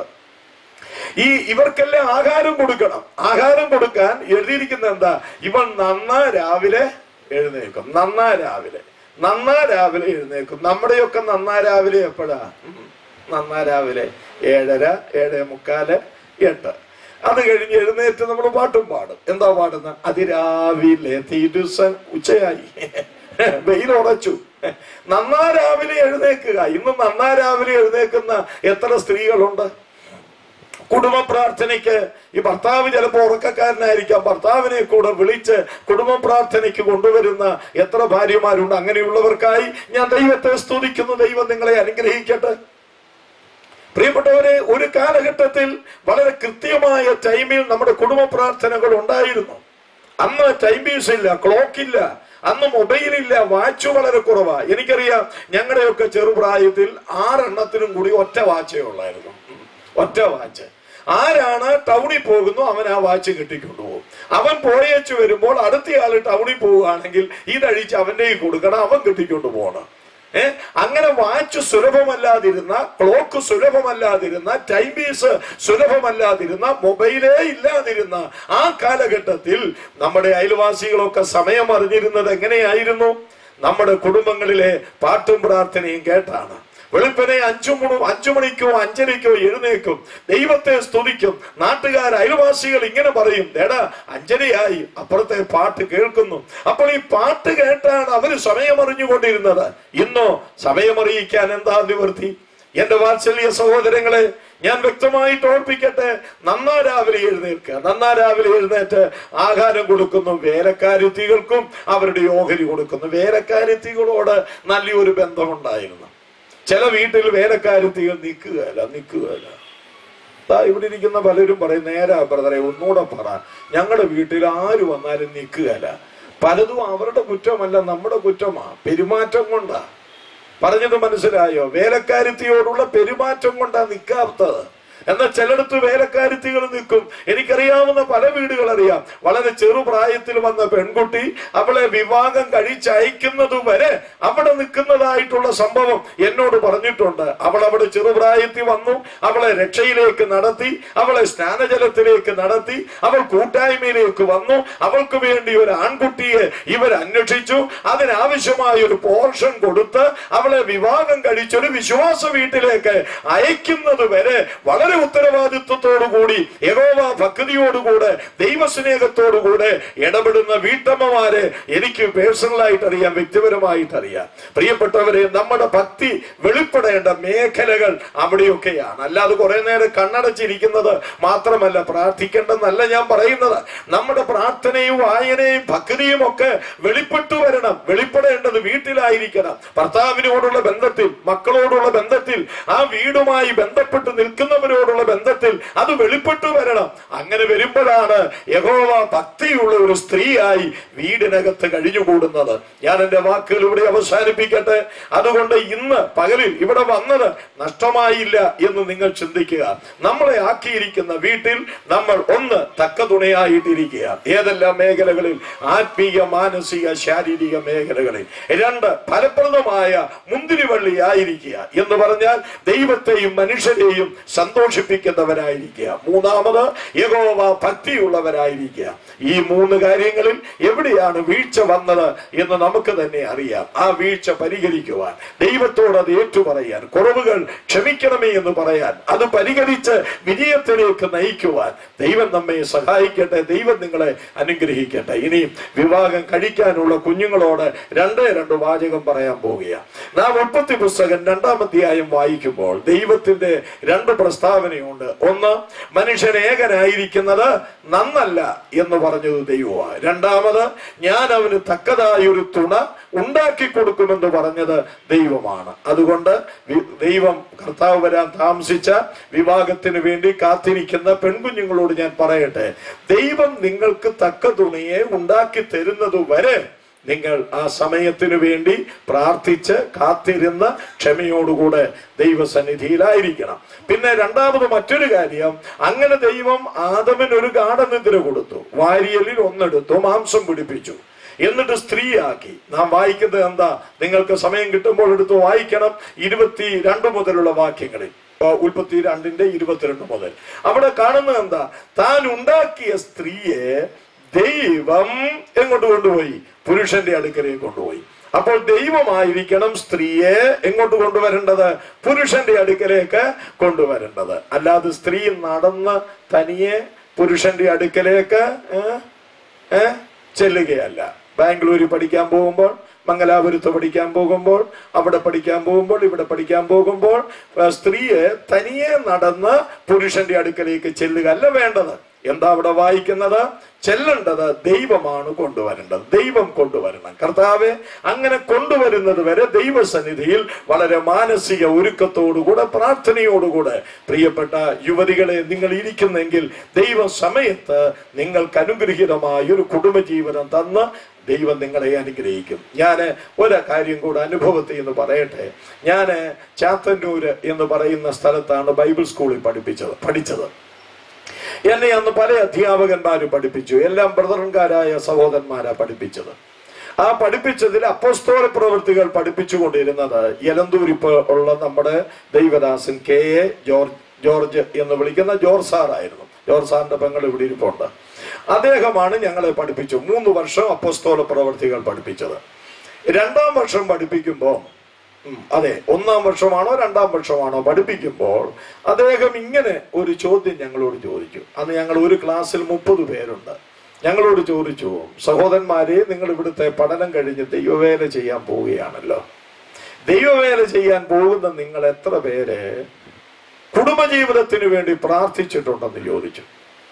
ഈ ഇവർക്കെല്ലാം ആഹാരം കൊടുക്കണം ആഹാരം കൊടുക്കാൻ എഴുതിയിരിക്കുന്ന എന്താ ഇവൻ നന്നാ രാവിലെ എഴുന്നേക്കും നന്നാ രാവിലെ നന്നാ രാവിലെ എഴുന്നേക്കും നമ്മുടെയൊക്കെ നന്നാ രാവിലെ എപ്പോഴാ ഉം. നന്നാ രാവിലെ ഏഴര ഏഴേ മുക്കാല് എട്ട് അത് കഴിഞ്ഞ് എഴുന്നേറ്റ് നമ്മൾ പാട്ടും പാടും എന്താ പാടുന്ന അതിരാവിലെ തിരുസൻ ഉച്ചയായി വെയിലുറച്ചു നന്നാ രാവിലെ എഴുന്നേക്കുക ഇന്ന് നന്നാ രാവിലെ എഴുന്നേക്കുന്ന എത്ര സ്ത്രീകളുണ്ട് കുടുംബ പ്രാർത്ഥനയ്ക്ക് ഈ ഭർത്താവ് ചിലപ്പോൾ ഉറക്കക്കാരനായിരിക്കാം ഭർത്താവിനെ കൂടെ വിളിച്ച് കുടുംബ പ്രാർത്ഥനയ്ക്ക് കൊണ്ടുവരുന്ന എത്ര ഭാര്യമാരുണ്ട് അങ്ങനെയുള്ളവർക്കായി ഞാൻ ദൈവത്തെ സ്തുതിക്കുന്നു ദൈവം നിങ്ങളെ അനുഗ്രഹിക്കട്ടെ പ്രിയപ്പെട്ടവരെ ഒരു കാലഘട്ടത്തിൽ വളരെ കൃത്യമായ ടൈമിൽ നമ്മുടെ കുടുംബ പ്രാർത്ഥനകൾ ഉണ്ടായിരുന്നു അന്ന് ടൈമീസ് ഇല്ല ക്ലോക്ക് ഇല്ല അന്ന് മൊബൈൽ ഇല്ല വാച്ച് വളരെ കുറവാ എനിക്കറിയാം ഞങ്ങളുടെയൊക്കെ ചെറുപ്രായത്തിൽ ആറെണ്ണത്തിനും കൂടി ഒറ്റ വാച്ചേ ഉള്ളായിരുന്നു ഉം. ഒറ്റ വാച്ച് ആരാണ് ടൗണിൽ പോകുന്നു അവൻ ആ വാച്ച് കിട്ടിക്കൊണ്ടുപോകും അവൻ പോയേച്ചു വരുമ്പോൾ അടുത്തയാൾ ടൗണിൽ പോവുകയാണെങ്കിൽ ഇതഴിച്ച് അവന്റെ കയ്യിൽ കൊടുക്കണം അവൻ കിട്ടിക്കൊണ്ടു പോകണം ഏ അങ്ങനെ വാച്ച് സുലഭമല്ലാതിരുന്ന ക്ലോക്ക് സുലഭമല്ലാതിരുന്ന ടൈം പീസ് സുലഭമല്ലാതിരുന്ന മൊബൈലേ ഇല്ലാതിരുന്ന ആ കാലഘട്ടത്തിൽ നമ്മുടെ അയൽവാസികളൊക്കെ സമയം അറിഞ്ഞിരുന്നത് എങ്ങനെയായിരുന്നു നമ്മുടെ കുടുംബങ്ങളിലെ പാട്ടും പ്രാർത്ഥനയും കേട്ടാണ് വെളുപ്പിനെ അഞ്ചു മണി അഞ്ചു മണിക്കോ അഞ്ചരയ്ക്കോ എഴുന്നേക്കും ദൈവത്തെ സ്തുതിക്കും നാട്ടുകാർ അയൽവാസികൾ ഇങ്ങനെ പറയും എടാ അഞ്ചരയായി അപ്പുറത്തെ പാട്ട് കേൾക്കുന്നു അപ്പോൾ ഈ പാട്ട് കേട്ടാണ് അവര് സമയമറിഞ്ഞുകൊണ്ടിരുന്നത് ഇന്നോ സമയമറിയിക്കാൻ എന്താ നിവൃത്തി എന്റെ വാത്സല്യ സഹോദരങ്ങളെ ഞാൻ വ്യക്തമായിട്ട് ഓർപ്പിക്കട്ടെ നന്നാ രാവിലെ എഴുന്നേൽക്കുക നന്നാ രാവിലെ എഴുന്നേറ്റ് ആഹാരം കൊടുക്കുന്നു വേലക്കാരുത്തികൾക്കും അവരുടെ ഓഹരി കൊടുക്കുന്നു വേലക്കാരുത്തികളോട് നല്ലൊരു ബന്ധമുണ്ടായിരുന്നു ചില വീട്ടിൽ വേലക്കാരുത്തികൾ നിൽക്കുകയല്ല നിൽക്കുകയല്ല ദാ ഇവിടെ ഇരിക്കുന്ന പലരും പറയും നേരാ ബ്രദറെ ഒന്നുകൂടെ പറ ഞങ്ങളുടെ വീട്ടിൽ ആര് വന്നാലും നിൽക്കുകയല്ല പലതും അവരുടെ കുറ്റമല്ല നമ്മുടെ കുറ്റമാ പെരുമാറ്റം കൊണ്ടാ പറഞ്ഞത് മനസ്സിലായോ വേലക്കാരുത്തിയോടുള്ള പെരുമാറ്റം കൊണ്ടാ നിൽക്കാത്തത് എന്നാൽ ചിലടത്ത് വേലക്കാരുത്തികൾ നിൽക്കും എനിക്കറിയാവുന്ന പല വീടുകൾ അറിയാം വളരെ ചെറുപ്രായത്തിൽ വന്ന പെൺകുട്ടി അവളെ വിവാഹം കഴിച്ചയക്കുന്നത് വരെ അവിടെ നിൽക്കുന്നതായിട്ടുള്ള സംഭവം എന്നോട് പറഞ്ഞിട്ടുണ്ട് അവൾ അവിടെ ചെറുപ്രായത്തിൽ വന്നു അവളെ രക്ഷയിലേക്ക് നടത്തി അവളെ സ്നാനജലത്തിലേക്ക് നടത്തി അവൾ കൂട്ടായ്മയിലേക്ക് വന്നു അവൾക്ക് വേണ്ടി ഒരു ആൺകുട്ടിയെ ഇവർ അന്വേഷിച്ചു അതിനാവശ്യമായ ഒരു പോർഷൻ കൊടുത്ത് അവളെ വിവാഹം കഴിച്ചൊരു വിശ്വാസ വീട്ടിലേക്ക് അയക്കുന്നത് വരെ വളരെ ഉത്തരവാദിത്വത്തോടു കൂടി യഹോവ ഭക്തിയോടുകൂടെ ദൈവസ്നേഹത്തോടുകൂടെ ഇടപെടുന്ന വീട്ടമ്മമാരെ എനിക്ക് പേഴ്സണലായിട്ട് അറിയാം വ്യക്തിപരമായിട്ട് അറിയാം പ്രിയപ്പെട്ടവരെ നമ്മുടെ ഭക്തി വെളിപ്പെടേണ്ട മേഖലകൾ അവിടെയൊക്കെയാണ് അല്ലാതെ കുറെ നേരം കണ്ണടച്ചിരിക്കുന്നത് മാത്രമല്ല പ്രാർത്ഥിക്കേണ്ടെന്നല്ല ഞാൻ പറയുന്നത് നമ്മുടെ പ്രാർത്ഥനയും വായനയും ഭക്തിയും ഒക്കെ വെളിപ്പെട്ടു വരണം വെളിപ്പെടേണ്ടത് വീട്ടിലായിരിക്കണം ഭർത്താവിനോടുള്ള ബന്ധത്തിൽ മക്കളോടുള്ള ബന്ധത്തിൽ ആ വീടുമായി ബന്ധപ്പെട്ട് നിൽക്കുന്നവരോടുള്ള ബന്ധത്തിൽ അത് വെളിപ്പെട്ടു വരണം അങ്ങനെ വരുമ്പോഴാണ് യഹോവ ഭക്തിയുള്ള ഒരു സ്ത്രീയായി വീടിനകത്ത് കഴിഞ്ഞുകൂടുന്നത് ഞാൻ എന്റെ വാക്കുകൾ ഇവിടെ അവസാനിപ്പിക്കട്ടെ അതുകൊണ്ട് ഇന്ന് പകലിൽ ഇവിടെ വന്നത് നഷ്ടമായില്ല എന്ന് നിങ്ങൾ ചിന്തിക്കുക നമ്മളെ ആക്കിയിരിക്കുന്ന വീട്ടിൽ നമ്മൾ ഒന്ന് തക്ക തുണയായിട്ടിരിക്കുക ഏതെല്ലാം മേഖലകളിൽ ആത്മീയ മാനസിക ശാരീരിക മേഖലകളിൽ രണ്ട് ഫലപ്രദമായ മുന്തിരിവള്ളിയായിരിക്കുക എന്ന് പറഞ്ഞാൽ ദൈവത്തെയും മനുഷ്യരെയും സന്തോഷിപ്പിക്കുന്നവരായിരിക്കുക മൂന്നാമത് യഹോവ ഭക്തിയുള്ളവരായിരിക്കുക ഈ മൂന്ന് കാര്യങ്ങളിൽ എവിടെയാണ് വീഴ്ച വന്നത് എന്ന് നമുക്ക് തന്നെ അറിയാം ആ വീഴ്ച പരിഹരിക്കുവാൻ ദൈവത്തോട് അത് ഏറ്റുപറയാൻ കുറവുകൾ ക്ഷമിക്കണമേ എന്ന് പറയാൻ അത് പരിഹരിച്ച് വിജയത്തിലേക്ക് നയിക്കുവാൻ ദൈവം നമ്മെ സഹായിക്കട്ടെ ദൈവം നിങ്ങളെ അനുഗ്രഹിക്കട്ടെ ഇനിയും വിവാഹം കഴിക്കാനുള്ള കുഞ്ഞുങ്ങളോട് രണ്ടേ രണ്ട് വാചകം പറയാൻ പോവുകയാണ് നാം ഉൽപ്പത്തി പുസ്തകം രണ്ടാമധ്യായം വായിക്കുമ്പോൾ ദൈവത്തിന്റെ രണ്ട് പ്രസ്താവനയുണ്ട് ഒന്ന് മനുഷ്യൻ ഏകനായിരിക്കുന്നത് നന്നല്ല എന്ന് പറഞ്ഞത് ദൈവമാണ് രണ്ടാമത് ഞാൻ അവന് തക്കതായ ഒരു തുണ ഉണ്ടാക്കി കൊടുക്കുമെന്ന് പറഞ്ഞത് ദൈവമാണ് അതുകൊണ്ട് വി- ദൈവം കർത്താവ് വരാൻ താമസിച്ച വിവാഹത്തിന് വേണ്ടി കാത്തിരിക്കുന്ന പെൺകുഞ്ഞുങ്ങളോട് ഞാൻ പറയട്ടെ ദൈവം നിങ്ങൾക്ക് തക്ക തുണിയെ ഉണ്ടാക്കി തരുന്നത് വരെ നിങ്ങൾ ആ സമയത്തിനു വേണ്ടി പ്രാർത്ഥിച്ച് കാത്തിരുന്ന ക്ഷമയോടുകൂടെ ദൈവസന്നിധിയിലായിരിക്കണം പിന്നെ രണ്ടാമത് മറ്റൊരു കാര്യം അങ്ങനെ ദൈവം ആദമിന് ഒരു ഗാഠനിദ്ര കൊടുത്തു വാരിയലിൽ ഒന്നെടുത്തു മാംസം പിടിപ്പിച്ചു എന്നിട്ട് സ്ത്രീയാക്കി നാം വായിക്കുന്നത് എന്താ നിങ്ങൾക്ക് സമയം കിട്ടുമ്പോൾ എടുത്ത് വായിക്കണം ഇരുപത്തി രണ്ട് മുതലുള്ള വാക്യങ്ങളിൽ ആ, ഉൽപ്പത്തി രണ്ടിന്റെ ഇരുപത്തിരണ്ട് മുതൽ അവിടെ കാണുന്നത് എന്താ താൻ ഉണ്ടാക്കിയ സ്ത്രീയെ ദൈവം എങ്ങോട്ട് കൊണ്ടുപോയി പുരുഷന്റെ അടുക്കലേക്ക് കൊണ്ടുപോയി അപ്പോൾ ദൈവമായിരിക്കണം സ്ത്രീയെ എങ്ങോട്ട് കൊണ്ടുവരേണ്ടത് പുരുഷന്റെ അടുക്കലേക്ക് കൊണ്ടുവരേണ്ടത് അല്ലാതെ സ്ത്രീ നടന്ന് തനിയെ പുരുഷന്റെ അടുക്കലേക്ക് ഏ, ഏ, ചെല്ലുകയല്ല ബാംഗ്ലൂരിൽ പഠിക്കാൻ പോകുമ്പോൾ മംഗലാപുരത്ത് പഠിക്കാൻ പോകുമ്പോൾ അവിടെ പഠിക്കാൻ പോകുമ്പോൾ ഇവിടെ പഠിക്കാൻ പോകുമ്പോൾ ആ, സ്ത്രീയെ തനിയെ നടന്ന് പുരുഷന്റെ അടുക്കലേക്ക് ചെല്ലുക അല്ല വേണ്ടത് എന്താ അവിടെ വായിക്കുന്നത് ചെല്ലേണ്ടത് ദൈവമാണ് കൊണ്ടുവരേണ്ടത് ദൈവം കൊണ്ടുവരണം കർത്താവെ അങ്ങനെ കൊണ്ടുവരുന്നത് വരെ ദൈവസന്നിധിയിൽ വളരെ മാനസിക ഒരുക്കത്തോടുകൂടെ പ്രാർത്ഥനയോടുകൂടെ പ്രിയപ്പെട്ട യുവതികളെ നിങ്ങൾ ഇരിക്കുന്നെങ്കിൽ ദൈവ സമയത്ത് നിങ്ങൾക്ക് അനുഗ്രഹീതമായ ഒരു കുടുംബജീവനം തന്ന് ദൈവം നിങ്ങളെ അനുഗ്രഹിക്കും ഞാൻ ഒരു കാര്യം കൂടെ അനുഭവത്തിൽ എന്ന് പറയട്ടെ ഞാൻ ചാത്തന്നൂര് എന്ന് പറയുന്ന സ്ഥലത്താണ് ബൈബിൾ സ്കൂളിൽ പഠിപ്പിച്ചത് പഠിച്ചത് എന്നെ അന്ന് പല അധ്യാപകന്മാരും പഠിപ്പിച്ചു എല്ലാം ബ്രദറൻകാരായ സഹോദരന്മാരാ പഠിപ്പിച്ചത് ആ പഠിപ്പിച്ചതിൽ അപ്പോസ്തോല പ്രവൃത്തികൾ പഠിപ്പിച്ചുകൊണ്ടിരുന്നത് യലന്തൂരിപ്പ് ഉള്ള നമ്മുടെ ദൈവദാസൻ കെ എ ജോർജ് ജോർജ് എന്ന് വിളിക്കുന്ന ജോർജ് സാറായിരുന്നു ജോർജ് സാറിന്റെ പെങ്ങൾ ഇവിടെ ഇരിപ്പുണ്ട് അദ്ദേഹമാണ് ഞങ്ങളെ പഠിപ്പിച്ചു മൂന്ന് വർഷം അപ്പോസ്തോല പ്രവൃത്തികൾ പഠിപ്പിച്ചത് രണ്ടാം വർഷം പഠിപ്പിക്കുമ്പോൾ ഉം, അതെ ഒന്നാം വർഷമാണോ രണ്ടാം വർഷമാണോ പഠിപ്പിക്കുമ്പോൾ അദ്ദേഹം ഇങ്ങനെ ഒരു ചോദ്യം ഞങ്ങളോട് ചോദിച്ചു അന്ന് ഞങ്ങൾ ഒരു ക്ലാസ്സിൽ മുപ്പത് പേരുണ്ട് ഞങ്ങളോട് ചോദിച്ചു സഹോദരന്മാരെ നിങ്ങൾ ഇവിടുത്തെ പഠനം കഴിഞ്ഞ് ദൈവവേല ചെയ്യാൻ പോവുകയാണല്ലോ ദൈവവേല ചെയ്യാൻ പോകുന്ന നിങ്ങൾ എത്ര പേര് കുടുംബജീവിതത്തിന് വേണ്ടി പ്രാർത്ഥിച്ചിട്ടുണ്ടെന്ന് ചോദിച്ചു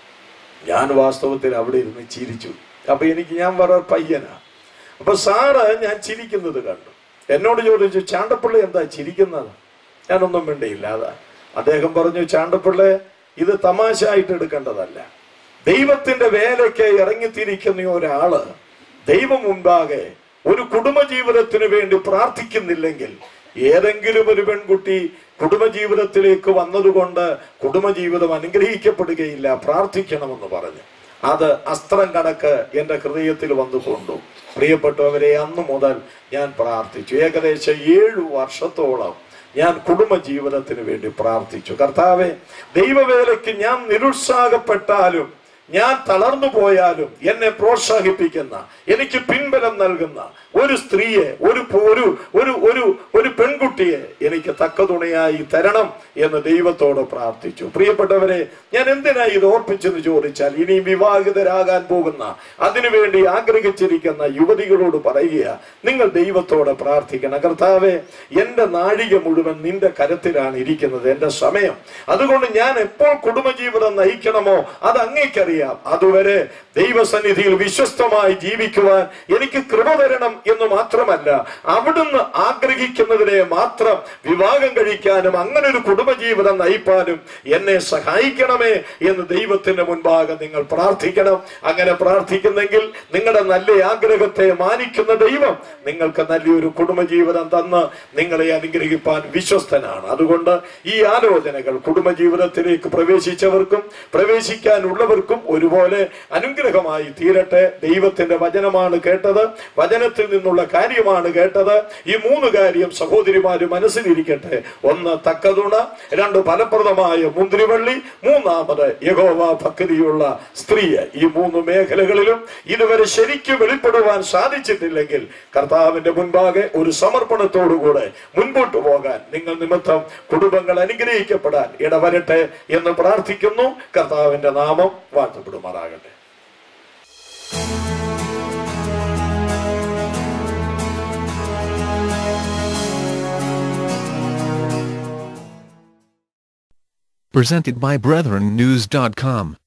ഞാൻ വാസ്തവത്തിൽ അവിടെ ഇരുന്ന് ചിരിച്ചു അപ്പൊ എനിക്ക് ഞാൻ വേറെ പയ്യനാ അപ്പൊ സാറ് ഞാൻ ചിരിക്കുന്നത് കണ്ടു എന്നോട് ചോദിച്ചു ചാണ്ടപ്പിള്ള എന്താ ചിരിക്കുന്നത് ഞാനൊന്നും മിണ്ടിയില്ല അതാ അദ്ദേഹം പറഞ്ഞു ചാണ്ടപ്പിള്ള ഇത് തമാശ ആയിട്ട് എടുക്കേണ്ടതല്ല ദൈവത്തിന്റെ വേലയ്ക്ക് ഇറങ്ങിത്തിരിക്കുന്ന ഒരാള് ദൈവം മുൻപാകെ ഒരു കുടുംബജീവിതത്തിന് വേണ്ടി പ്രാർത്ഥിക്കുന്നില്ലെങ്കിൽ ഏതെങ്കിലും ഒരു പെൺകുട്ടി കുടുംബജീവിതത്തിലേക്ക് വന്നതുകൊണ്ട് കുടുംബജീവിതം അനുഗ്രഹിക്കപ്പെടുകയില്ല പ്രാർത്ഥിക്കണമെന്ന് പറഞ്ഞു അത് അസ്ത്രം കണക്ക് എന്റെ ഹൃദയത്തിൽ വന്നു കൊണ്ടു പ്രിയപ്പെട്ടവരെ അന്നു മുതൽ ഞാൻ പ്രാർത്ഥിച്ചു ഏകദേശം ഏഴു വർഷത്തോളം ഞാൻ കുടുംബ ജീവിതത്തിന് വേണ്ടി പ്രാർത്ഥിച്ചു കർത്താവെ ദൈവവേലയ്ക്ക് ഞാൻ നിരുത്സാഹപ്പെട്ടാലും ഞാൻ തളർന്നു പോയാലും എന്നെ പ്രോത്സാഹിപ്പിക്കുന്ന എനിക്ക് പിൻബലം നൽകുന്ന ഒരു സ്ത്രീയെ ഒരു പു- ഒരു ഒരു ഒരു ഒരു പെൺകുട്ടിയെ എനിക്ക് തക്ക തുണയായി തരണം എന്ന് ദൈവത്തോട് പ്രാർത്ഥിച്ചു പ്രിയപ്പെട്ടവരെ ഞാൻ എന്തിനാ ഇത് ഓർപ്പിച്ചെന്ന് ചോദിച്ചാൽ ഇനി വിവാഹിതരാകാൻ പോകുന്ന അതിനുവേണ്ടി ആഗ്രഹിച്ചിരിക്കുന്ന യുവതികളോട് പറയുക നിങ്ങൾ ദൈവത്തോട് പ്രാർത്ഥിക്കണം കർത്താവെ എന്റെ നാഴിക മുഴുവൻ നിന്റെ കരത്തിലാണ് ഇരിക്കുന്നത് എന്റെ സമയം അതുകൊണ്ട് ഞാൻ എപ്പോൾ കുടുംബജീവിതം നയിക്കണമോ അത് അങ്ങേക്കറിയാം അതുവരെ ദൈവസന്നിധിയിൽ വിശ്വസ്തമായി ജീവിക്കുവാൻ എനിക്ക് കൃപ തരണം എന്ന് മാത്രമല്ല അവിടുന്ന് ആഗ്രഹിക്കുന്നതിനെ മാത്രം വിവാഹം കഴിക്കാനും അങ്ങനെ ഒരു കുടുംബജീവിതം നയിപ്പാനും എന്നെ സഹായിക്കണമേ എന്ന് ദൈവത്തിന്റെ മുൻപാകെ നിങ്ങൾ പ്രാർത്ഥിക്കണം അങ്ങനെ പ്രാർത്ഥിക്കുന്നെങ്കിൽ നിങ്ങളുടെ നല്ല ആഗ്രഹത്തെ മാനിക്കുന്ന ദൈവം നിങ്ങൾക്ക് നല്ലൊരു കുടുംബജീവിതം തന്ന് നിങ്ങളെ അനുഗ്രഹിപ്പാൻ വിശ്വസ്തനാണ് അതുകൊണ്ട് ഈ ആലോചനകൾ കുടുംബജീവിതത്തിലേക്ക് പ്രവേശിച്ചവർക്കും പ്രവേശിക്കാനുള്ളവർക്കും ഒരുപോലെ അനുഗ്രഹമായി തീരട്ടെ ദൈവത്തിന്റെ വചനമാണ് കേട്ടത് വചനത്തിൽ നിന്നുള്ള കാര്യമാണ് കേട്ടത് ഈ മൂന്ന് കാര്യം സഹോദരിമാര് മനസ്സിലിരിക്കട്ടെ ഒന്ന് തക്കതുണ രണ്ട് ഫലപ്രദമായ മുന്തിരിവള്ളി മൂന്നാമത് യഹോവ ഭക്തിയുള്ള സ്ത്രീ ഈ മൂന്ന് മേഖലകളിലും ഇതുവരെ ശരിക്കും വെളിപ്പെടുവാൻ സാധിച്ചിട്ടില്ലെങ്കിൽ കർത്താവിന്റെ മുൻപാകെ ഒരു സമർപ്പണത്തോടുകൂടെ മുൻപോട്ട് പോകാൻ നിങ്ങൾ നിമിത്തം കുടുംബങ്ങൾ അനുഗ്രഹിക്കപ്പെടാൻ ഇടവരട്ടെ എന്ന് പ്രാർത്ഥിക്കുന്നു കർത്താവിന്റെ നാമം വാഴ്ത്തപ്പെടുമാറാകട്ടെ Presented by BrethrenNews.com.